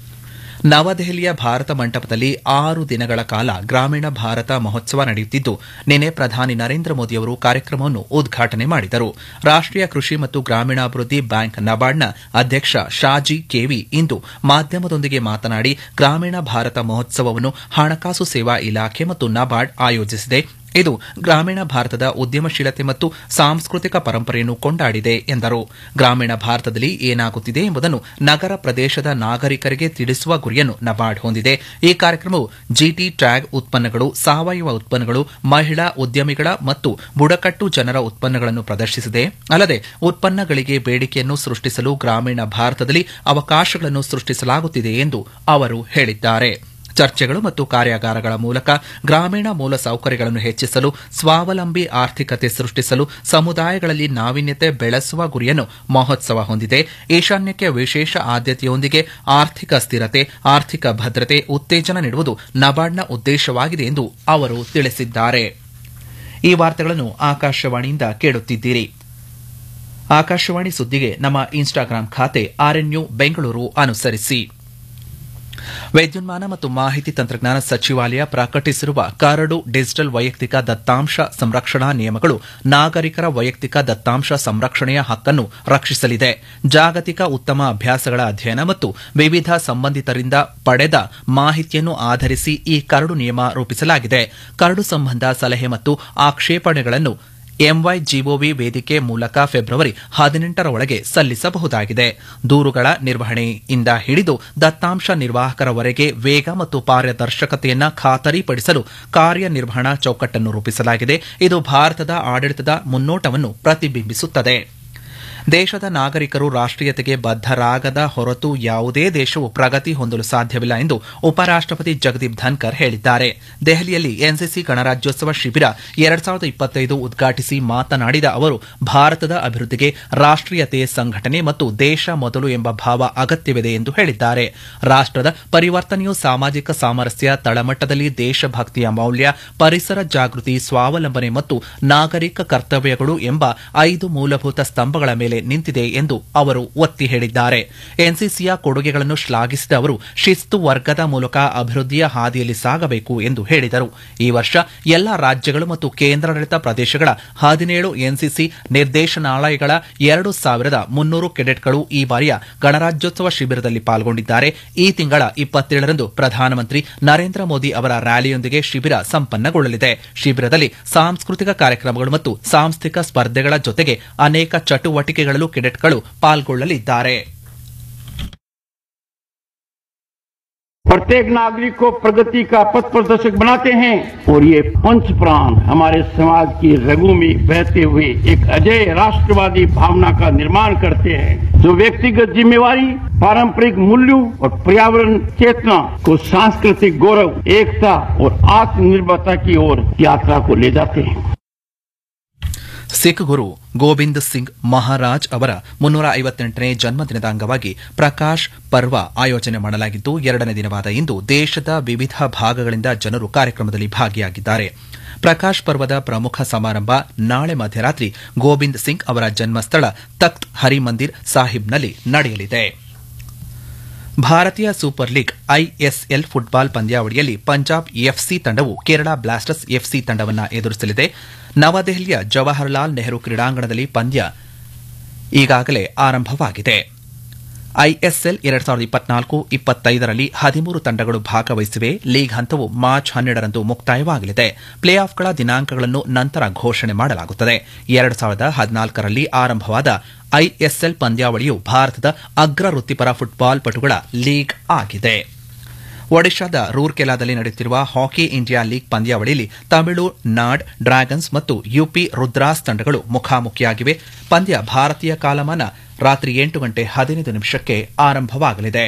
Speaker 1: ನವದೆಹಲಿಯ ಭಾರತ ಮಂಟಪದಲ್ಲಿ ಆರು ದಿನಗಳ ಕಾಲ ಗ್ರಾಮೀಣ ಭಾರತ ಮಹೋತ್ಸವ ನಡೆಯುತ್ತಿದ್ದು ನಿನ್ನೆ ಪ್ರಧಾನಿ ನರೇಂದ್ರ ಮೋದಿಯವರು ಕಾರ್ಯಕ್ರಮವನ್ನು ಉದ್ಘಾಟನೆ ಮಾಡಿದರು ರಾಷ್ಟೀಯ ಕೃಷಿ ಮತ್ತು ಗ್ರಾಮೀಣಾಭಿವೃದ್ಧಿ ಬ್ಯಾಂಕ್ ನಬಾರ್ಡ್ನ ಅಧ್ಯಕ್ಷ ಶಾಜಿ ಕೆವಿ ಇಂದು ಮಾಧ್ಯಮದೊಂದಿಗೆ ಮಾತನಾಡಿ ಗ್ರಾಮೀಣ ಭಾರತ ಮಹೋತ್ಸವವನ್ನು ಹಣಕಾಸು ಸೇವಾ ಇಲಾಖೆ ಮತ್ತು ನಬಾರ್ಡ್ ಆಯೋಜಿಸಿದೆ ಇದು ಗ್ರಾಮೀಣ ಭಾರತದ ಉದ್ಯಮಶೀಲತೆ ಮತ್ತು ಸಾಂಸ್ಕೃತಿಕ ಪರಂಪರೆಯನ್ನು ಕೊಂಡಾಡಿದೆ ಎಂದರು ಗ್ರಾಮೀಣ ಭಾರತದಲ್ಲಿ ಏನಾಗುತ್ತಿದೆ ಎಂಬುದನ್ನು ನಗರ ಪ್ರದೇಶದ ನಾಗರಿಕರಿಗೆ ತಿಳಿಸುವ ಗುರಿಯನ್ನು ನಬಾರ್ಡ್ ಹೊಂದಿದೆ ಈ ಕಾರ್ಯಕ್ರಮವು ಜಿಟಿ ಟ್ಯಾಗ್ ಉತ್ಪನ್ನಗಳು ಸಾವಯವ ಉತ್ಪನ್ನಗಳು ಮಹಿಳಾ ಉದ್ಯಮಿಗಳ ಮತ್ತು ಬುಡಕಟ್ಟು ಜನರ ಉತ್ಪನ್ನಗಳನ್ನು ಪ್ರದರ್ಶಿಸಿದೆ ಅಲ್ಲದೆ ಉತ್ಪನ್ನಗಳಿಗೆ ಬೇಡಿಕೆಯನ್ನು ಸೃಷ್ಟಿಸಲು ಗ್ರಾಮೀಣ ಭಾರತದಲ್ಲಿ ಅವಕಾಶಗಳನ್ನು ಸೃಷ್ಟಿಸಲಾಗುತ್ತಿದೆ ಎಂದು ಅವರು ಹೇಳಿದ್ದಾರೆ ಚರ್ಚೆಗಳು ಮತ್ತು ಕಾರ್ಯಾಗಾರಗಳ ಮೂಲಕ ಗ್ರಾಮೀಣ ಮೂಲಸೌಕರ್ಯಗಳನ್ನು ಹೆಚ್ಚಿಸಲು ಸ್ವಾವಲಂಬಿ ಆರ್ಥಿಕತೆ ಸೃಷ್ಟಿಸಲು ಸಮುದಾಯಗಳಲ್ಲಿ ನಾವೀನ್ಯತೆ ಬೆಳೆಸುವ ಗುರಿಯನ್ನು ಮಹೋತ್ಸವ ಹೊಂದಿದೆ ಈಶಾನ್ಯಕ್ಕೆ ವಿಶೇಷ ಆದ್ಯತೆಯೊಂದಿಗೆ ಆರ್ಥಿಕ ಸ್ಥಿರತೆ ಆರ್ಥಿಕ ಭದ್ರತೆ ಉತ್ತೇಜನ ನೀಡುವುದು ನಬಾರ್ಡ್ನ ಉದ್ದೇಶವಾಗಿದೆ ಎಂದು ಅವರು ತಿಳಿಸಿದ್ದಾರೆ ಈ ವಾರ್ತೆಗಳನ್ನು ಆಕಾಶವಾಣಿಯಿಂದ ಕೇಳುತ್ತಿದ್ದೀರಿ ಆಕಾಶವಾಣಿ ಸುದ್ದಿಗೆ ನಮ್ಮ ಇನ್ಸ್ಟಾಗ್ರಾಂ ಖಾತೆ ಆರ್ಎನ್ಯು ಬೆಂಗಳೂರು ಅನುಸರಿಸಿ ವಿದ್ಯುನ್ಮಾನ ಮತ್ತು ಮಾಹಿತಿ ತಂತ್ರಜ್ಞಾನ ಸಚಿವಾಲಯ ಪ್ರಕಟಿಸಿರುವ ಕರಡು ಡಿಜಿಟಲ್ ವೈಯಕ್ತಿಕ ದತ್ತಾಂಶ ಸಂರಕ್ಷಣಾ ನಿಯಮಗಳು ನಾಗರಿಕರ ವೈಯಕ್ತಿಕ ದತ್ತಾಂಶ ಸಂರಕ್ಷಣೆಯ ಹಕ್ಕನ್ನು ರಕ್ಷಿಸಲಿದೆ ಜಾಗತಿಕ ಉತ್ತಮ ಅಭ್ಯಾಸಗಳ ಅಧ್ಯಯನ ಮತ್ತು ವಿವಿಧ ಸಂಬಂಧಿತರಿಂದ ಪಡೆದ ಮಾಹಿತಿಯನ್ನು ಆಧರಿಸಿ ಈ ಕರಡು ನಿಯಮ ರೂಪಿಸಲಾಗಿದೆ ಕರಡು ಸಂಬಂಧ ಸಲಹೆ ಮತ್ತು ಆಕ್ಷೇಪಣೆಗಳನ್ನು ಎಂವೈಜಿಒವಿ ವೇದಿಕೆ ಮೂಲಕ ಫೆಬ್ರವರಿ ಹದಿನೆಂಟರ ಒಳಗೆ ಸಲ್ಲಿಸಬಹುದಾಗಿದೆ ದೂರುಗಳ ನಿರ್ವಹಣೆಯಿಂದ ಹಿಡಿದು ದತ್ತಾಂಶ ನಿರ್ವಾಹಕರವರೆಗೆ ವೇಗ ಮತ್ತು ಪಾರದರ್ಶಕತೆಯನ್ನು ಖಾತರಿಪಡಿಸಲು ಕಾರ್ಯನಿರ್ವಹಣಾ ಚೌಕಟ್ಟನ್ನು ರೂಪಿಸಲಾಗಿದೆ ಇದು ಭಾರತದ ಆಡಳಿತದ ಮುನ್ನೋಟವನ್ನು ಪ್ರತಿಬಿಂಬಿಸುತ್ತದೆ ದೇಶದ ನಾಗರಿಕರು ರಾಷ್ಟೀಯತೆಗೆ ಬದ್ದರಾಗದ ಹೊರತು ಯಾವುದೇ ದೇಶವು ಪ್ರಗತಿ ಹೊಂದಲು ಸಾಧ್ಯವಿಲ್ಲ ಎಂದು ಉಪರಾಷ್ಟಪತಿ ಜಗದೀಪ್ ಧನ್ಕರ್ ಹೇಳಿದ್ದಾರೆ ದೆಹಲಿಯಲ್ಲಿ ಎನ್ಸಿಸಿ ಗಣರಾಜ್ಯೋತ್ಸವ ಶಿಬಿರ ಎರಡ್ ಸಾವಿರದ ಇಪ್ಪತ್ತೈದು ಉದ್ಘಾಟಿಸಿ ಮಾತನಾಡಿದ ಅವರು ಭಾರತದ ಅಭಿವೃದ್ಧಿಗೆ ರಾಷ್ಟೀಯತೆ ಸಂಘಟನೆ ಮತ್ತು ದೇಶ ಮೊದಲು ಎಂಬ ಭಾವ ಅಗತ್ಯವಿದೆ ಎಂದು ಹೇಳಿದ್ದಾರೆ ರಾಷ್ಟದ ಪರಿವರ್ತನೆಯು ಸಾಮಾಜಿಕ ಸಾಮರಸ್ಯ ತಳಮಟ್ಟದಲ್ಲಿ ದೇಶಭಕ್ತಿಯ ಮೌಲ್ಯ ಪರಿಸರ ಜಾಗೃತಿ ಸ್ವಾವಲಂಬನೆ ಮತ್ತು ನಾಗರಿಕ ಕರ್ತವ್ಯಗಳು ಎಂಬ ಐದು ಮೂಲಭೂತ ಸ್ತಂಭಗಳ ಮೇಲೆ ನಿಂತಿದೆ ಎಂದು ಅವರು ಒತ್ತಿ ಹೇಳಿದ್ದಾರೆ ಎನ್ಸಿಸಿಯ ಕೊಡುಗೆಗಳನ್ನು ಶ್ಲಾಘಿಸಿದ ಅವರು ಶಿಸ್ತು ವರ್ಗದ ಮೂಲಕ ಅಭಿವೃದ್ಧಿಯ ಹಾದಿಯಲ್ಲಿ ಸಾಗಬೇಕು ಎಂದು ಹೇಳಿದರು ಈ ವರ್ಷ ಎಲ್ಲಾ ರಾಜ್ಯಗಳು ಮತ್ತು ಕೇಂದ್ರಾಡಳಿತ ಪ್ರದೇಶಗಳ ಹದಿನೇಳು ಎನ್ಸಿಸಿ ನಿರ್ದೇಶನಾಲಯಗಳ ಎರಡು ಸಾವಿರದ ಮುನ್ನೂರು ಕೆಡೆಟ್ಗಳು ಈ ಬಾರಿಯ ಗಣರಾಜ್ಯೋತ್ಸವ ಶಿಬಿರದಲ್ಲಿ ಪಾಲ್ಗೊಂಡಿದ್ದಾರೆ ಈ ತಿಂಗಳ ಇಪ್ಪತ್ತೇಳರಂದು ಪ್ರಧಾನಮಂತ್ರಿ ನರೇಂದ್ರ ಮೋದಿ ಅವರ ರ್ಯಾಲಿಯೊಂದಿಗೆ ಶಿಬಿರ ಸಂಪನ್ನಗೊಳ್ಳಲಿದೆ ಶಿಬಿರದಲ್ಲಿ ಸಾಂಸ್ಕೃತಿಕ ಕಾರ್ಯಕ್ರಮಗಳು ಮತ್ತು ಸಾಂಸ್ಥಿಕ ಸ್ಪರ್ಧೆಗಳ ಜೊತೆಗೆ ಅನೇಕ ಚಟುವಟಿಕೆಗಳಲ್ಲೂ ಕೆಡೆಟ್ಗಳು ಪಾಲ್ಗೊಳ್ಳಲಿದ್ದಾರೆ
Speaker 16: प्रत्येक नागरिक को प्रगति का पथ प्रदर्शक बनाते हैं और ये पंच प्राण हमारे समाज की रगों में बहते हुए एक अजय राष्ट्रवादी भावना का निर्माण करते हैं जो व्यक्तिगत जिम्मेवारी पारंपरिक मूल्यों और पर्यावरण चेतना को सांस्कृतिक गौरव एकता और आत्मनिर्भरता की ओर यात्रा को ले जाते हैं
Speaker 1: ಸಿಖ್ ಗುರು ಗೋವಿಂದ್ ಸಿಂಗ್ ಮಹಾರಾಜ್ ಅವರ ಮುನ್ನೂರ ಐವತ್ತೆಂಟನೇ ಜನ್ಮದಿನದ ಅಂಗವಾಗಿ ಪ್ರಕಾಶ್ ಪರ್ವ ಆಯೋಜನೆ ಮಾಡಲಾಗಿದ್ದು ಎರಡನೇ ದಿನವಾದ ಇಂದು ದೇಶದ ವಿವಿಧ ಭಾಗಗಳಿಂದ ಜನರು ಕಾರ್ಯಕ್ರಮದಲ್ಲಿ ಭಾಗಿಯಾಗಿದ್ದಾರೆ ಪ್ರಕಾಶ್ ಪರ್ವದ ಪ್ರಮುಖ ಸಮಾರಂಭ ನಾಳೆ ಮಧ್ಯರಾತ್ರಿ ಗೋವಿಂದ್ ಸಿಂಗ್ ಅವರ ಜನ್ಮಸ್ಥಳ ತಖ್ತ್ ಹರಿಮಂದಿರ್ ಸಾಹಿಬ್ನಲ್ಲಿ ನಡೆಯಲಿದೆ ಭಾರತೀಯ ಸೂಪರ್ ಲೀಗ್ ಐಎಸ್ಎಲ್ ಫುಟ್ಬಾಲ್ ಪಂದ್ಯಾವಳಿಯಲ್ಲಿ ಪಂಜಾಬ್ ಎಫ್ಸಿ ತಂಡವು ಕೇರಳ ಬ್ಲಾಸ್ಟರ್ಸ್ ಎಫ್ಸಿ ತಂಡವನ್ನು ಎದುರಿಸಲಿದೆ ನವದೆಹಲಿಯ ಜವಾಹರ್ಲಾಲ್ ನೆಹರು ಕ್ರೀಡಾಂಗಣದಲ್ಲಿ ಪಂದ್ಯ ಈಗಾಗಲೇ ಆರಂಭವಾಗಿದೆ ಐಎಸ್ಎಲ್ ಎರಡ್ ಸಾವಿರದ ಇಪ್ಪತ್ನಾಲ್ಕು ಇಪ್ಪತ್ತೈದರಲ್ಲಿ ಹದಿಮೂರು ತಂಡಗಳು ಭಾಗವಹಿಸಿವೆ ಲೀಗ್ ಹಂತವು ಮಾರ್ಚ್ ಹನ್ನೆರಡರಂದು ಮುಕ್ತಾಯವಾಗಲಿದೆ ಪ್ಲೇ ಆಫ್ಗಳ ದಿನಾಂಕಗಳನ್ನು ನಂತರ ಘೋಷಣೆ ಮಾಡಲಾಗುತ್ತದೆ ಎರಡು ಸಾವಿರದ ಹದಿನಾಲ್ಕರಲ್ಲಿ ಆರಂಭವಾದ ಐಎಸ್ಎಲ್ ಪಂದ್ಯಾವಳಿಯು ಭಾರತದ ಅಗ್ರ ವೃತ್ತಿಪರ ಫುಟ್ಬಾಲ್ ಪಟುಗಳ ಲೀಗ್ ಆಗಿದೆ ಒಡಿಶಾದ ರೂರ್ಕೆಲಾದಲ್ಲಿ ನಡೆಯುತ್ತಿರುವ ಹಾಕಿ ಇಂಡಿಯಾ ಲೀಗ್ ಪಂದ್ಯಾವಳಿಯಲ್ಲಿ ತಮಿಳು ನಾಡ್ ಡ್ರ್ಯಾಗನ್ಸ್ ಮತ್ತು ಯುಪಿ ರುದ್ರಾಸ್ ತಂಡಗಳು ಮುಖಾಮುಖಿಯಾಗಿವೆ ಪಂದ್ಯ ಭಾರತೀಯ ಕಾಲಮಾನ ರಾತ್ರಿ ಎಂಟು ಗಂಟೆ ಹದಿನೈದು ನಿಮಿಷಕ್ಕೆ ಆರಂಭವಾಗಲಿದೆ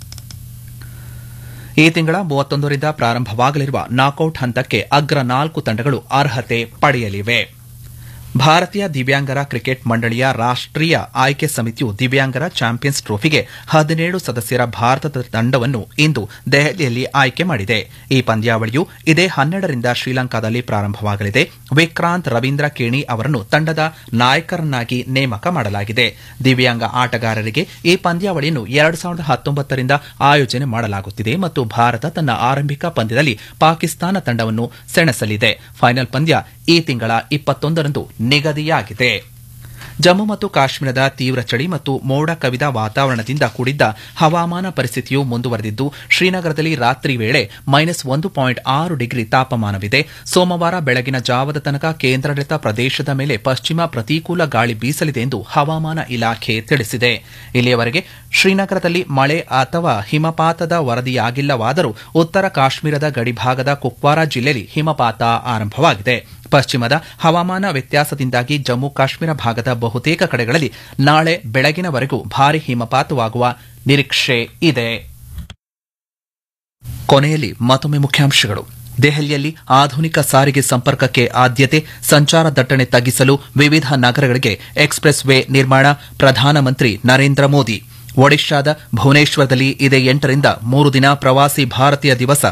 Speaker 1: ಈ ತಿಂಗಳ ಮೂವತ್ತೊಂದರಿಂದ ಪ್ರಾರಂಭವಾಗಲಿರುವ ನಾಕೌಟ್ ಹಂತಕ್ಕೆ ಅಗ್ರ ನಾಲ್ಕು ತಂಡಗಳು ಅರ್ಹತೆ ಪಡೆಯಲಿವೆ ಭಾರತೀಯ ದಿವ್ಯಾಂಗರ ಕ್ರಿಕೆಟ್ ಮಂಡಳಿಯ ರಾಷ್ಟೀಯ ಆಯ್ಕೆ ಸಮಿತಿಯು ದಿವ್ಯಾಂಗರ ಚಾಂಪಿಯನ್ಸ್ ಟ್ರೋಫಿಗೆ ಹದಿನೇಳು ಸದಸ್ಯರ ಭಾರತದ ತಂಡವನ್ನು ಇಂದು ದೆಹಲಿಯಲ್ಲಿ ಆಯ್ಕೆ ಮಾಡಿದೆ ಈ ಪಂದ್ಯಾವಳಿಯು ಇದೇ ಹನ್ನೆರಡರಿಂದ ಶ್ರೀಲಂಕಾದಲ್ಲಿ ಪ್ರಾರಂಭವಾಗಲಿದೆ ವಿಕ್ರಾಂತ್ ರವೀಂದ್ರ ಕೇಣಿ ಅವರನ್ನು ತಂಡದ ನಾಯಕರನ್ನಾಗಿ ನೇಮಕ ಮಾಡಲಾಗಿದೆ ದಿವ್ಯಾಂಗ ಆಟಗಾರರಿಗೆ ಈ ಪಂದ್ಯಾವಳಿಯನ್ನು ಎರಡು ಸಾವಿರದ ಹತ್ತೊಂಬತ್ತರಿಂದ ಆಯೋಜನೆ ಮಾಡಲಾಗುತ್ತಿದೆ ಮತ್ತು ಭಾರತ ತನ್ನ ಆರಂಭಿಕ ಪಂದ್ಯದಲ್ಲಿ ಪಾಕಿಸ್ತಾನ ತಂಡವನ್ನು ಸೆಣಸಲಿದೆ ಫೈನಲ್ ಪಂದ್ಯ ಈ ತಿಂಗಳ ಇಪ್ಪತ್ತೊಂದರಂದು ನಿಗದಿಯಾಗಿದೆ ಜಮ್ಮು ಮತ್ತು ಕಾಶ್ಮೀರದ ತೀವ್ರ ಚಳಿ ಮತ್ತು ಮೋಡ ಕವಿದ ವಾತಾವರಣದಿಂದ ಕೂಡಿದ್ದ ಹವಾಮಾನ ಪರಿಸ್ಥಿತಿಯು ಮುಂದುವರೆದಿದ್ದು ಶ್ರೀನಗರದಲ್ಲಿ ರಾತ್ರಿ ವೇಳೆ ಮೈನಸ್ ಒಂದು ಪಾಯಿಂಟ್ ಆರು ಡಿಗ್ರಿ ತಾಪಮಾನವಿದೆ ಸೋಮವಾರ ಬೆಳಗಿನ ಜಾವದ ತನಕ ಕೇಂದ್ರಾಡಳಿತ ಪ್ರದೇಶದ ಮೇಲೆ ಪಶ್ಚಿಮ ಪ್ರತಿಕೂಲ ಗಾಳಿ ಬೀಸಲಿದೆ ಎಂದು ಹವಾಮಾನ ಇಲಾಖೆ ತಿಳಿಸಿದೆ ಇಲ್ಲಿಯವರೆಗೆ ಶ್ರೀನಗರದಲ್ಲಿ ಮಳೆ ಅಥವಾ ಹಿಮಪಾತದ ವರದಿಯಾಗಿಲ್ಲವಾದರೂ ಉತ್ತರ ಕಾಶ್ಮೀರದ ಗಡಿಭಾಗದ ಕುಪ್ವಾರ ಜಿಲ್ಲೆಯಲ್ಲಿ ಹಿಮಪಾತ ಆರಂಭವಾಗಿದೆ ಪಶ್ಚಿಮದ ಹವಾಮಾನ ವ್ಯತ್ಯಾಸದಿಂದಾಗಿ ಜಮ್ಮು ಕಾಶ್ಮೀರ ಭಾಗದ ಬಹುತೇಕ ಕಡೆಗಳಲ್ಲಿ ನಾಳೆ ಬೆಳಗಿನವರೆಗೂ ಭಾರಿ ಹಿಮಪಾತವಾಗುವ ನಿರೀಕ್ಷೆ ಇದೆ ಕೊನೆಯಲ್ಲಿ ಮತ್ತೊಮ್ಮೆ ಮುಖ್ಯಾಂಶಗಳು ದೆಹಲಿಯಲ್ಲಿ ಆಧುನಿಕ ಸಾರಿಗೆ ಸಂಪರ್ಕಕ್ಕೆ ಆದ್ಯತೆ ಸಂಚಾರ ದಟ್ಟಣೆ ತಗ್ಗಿಸಲು ವಿವಿಧ ನಗರಗಳಿಗೆ ಎಕ್ಸ್ಪ್ರೆಸ್ ವೇ ನಿರ್ಮಾಣ ಪ್ರಧಾನಮಂತ್ರಿ ನರೇಂದ್ರ ಮೋದಿ ಒಡಿಶಾದ ಭುವನೇಶ್ವರದಲ್ಲಿ ಇದೇ ಎಂಟರಿಂದ ಮೂರು ದಿನ ಪ್ರವಾಸಿ ಭಾರತೀಯ ದಿವಸ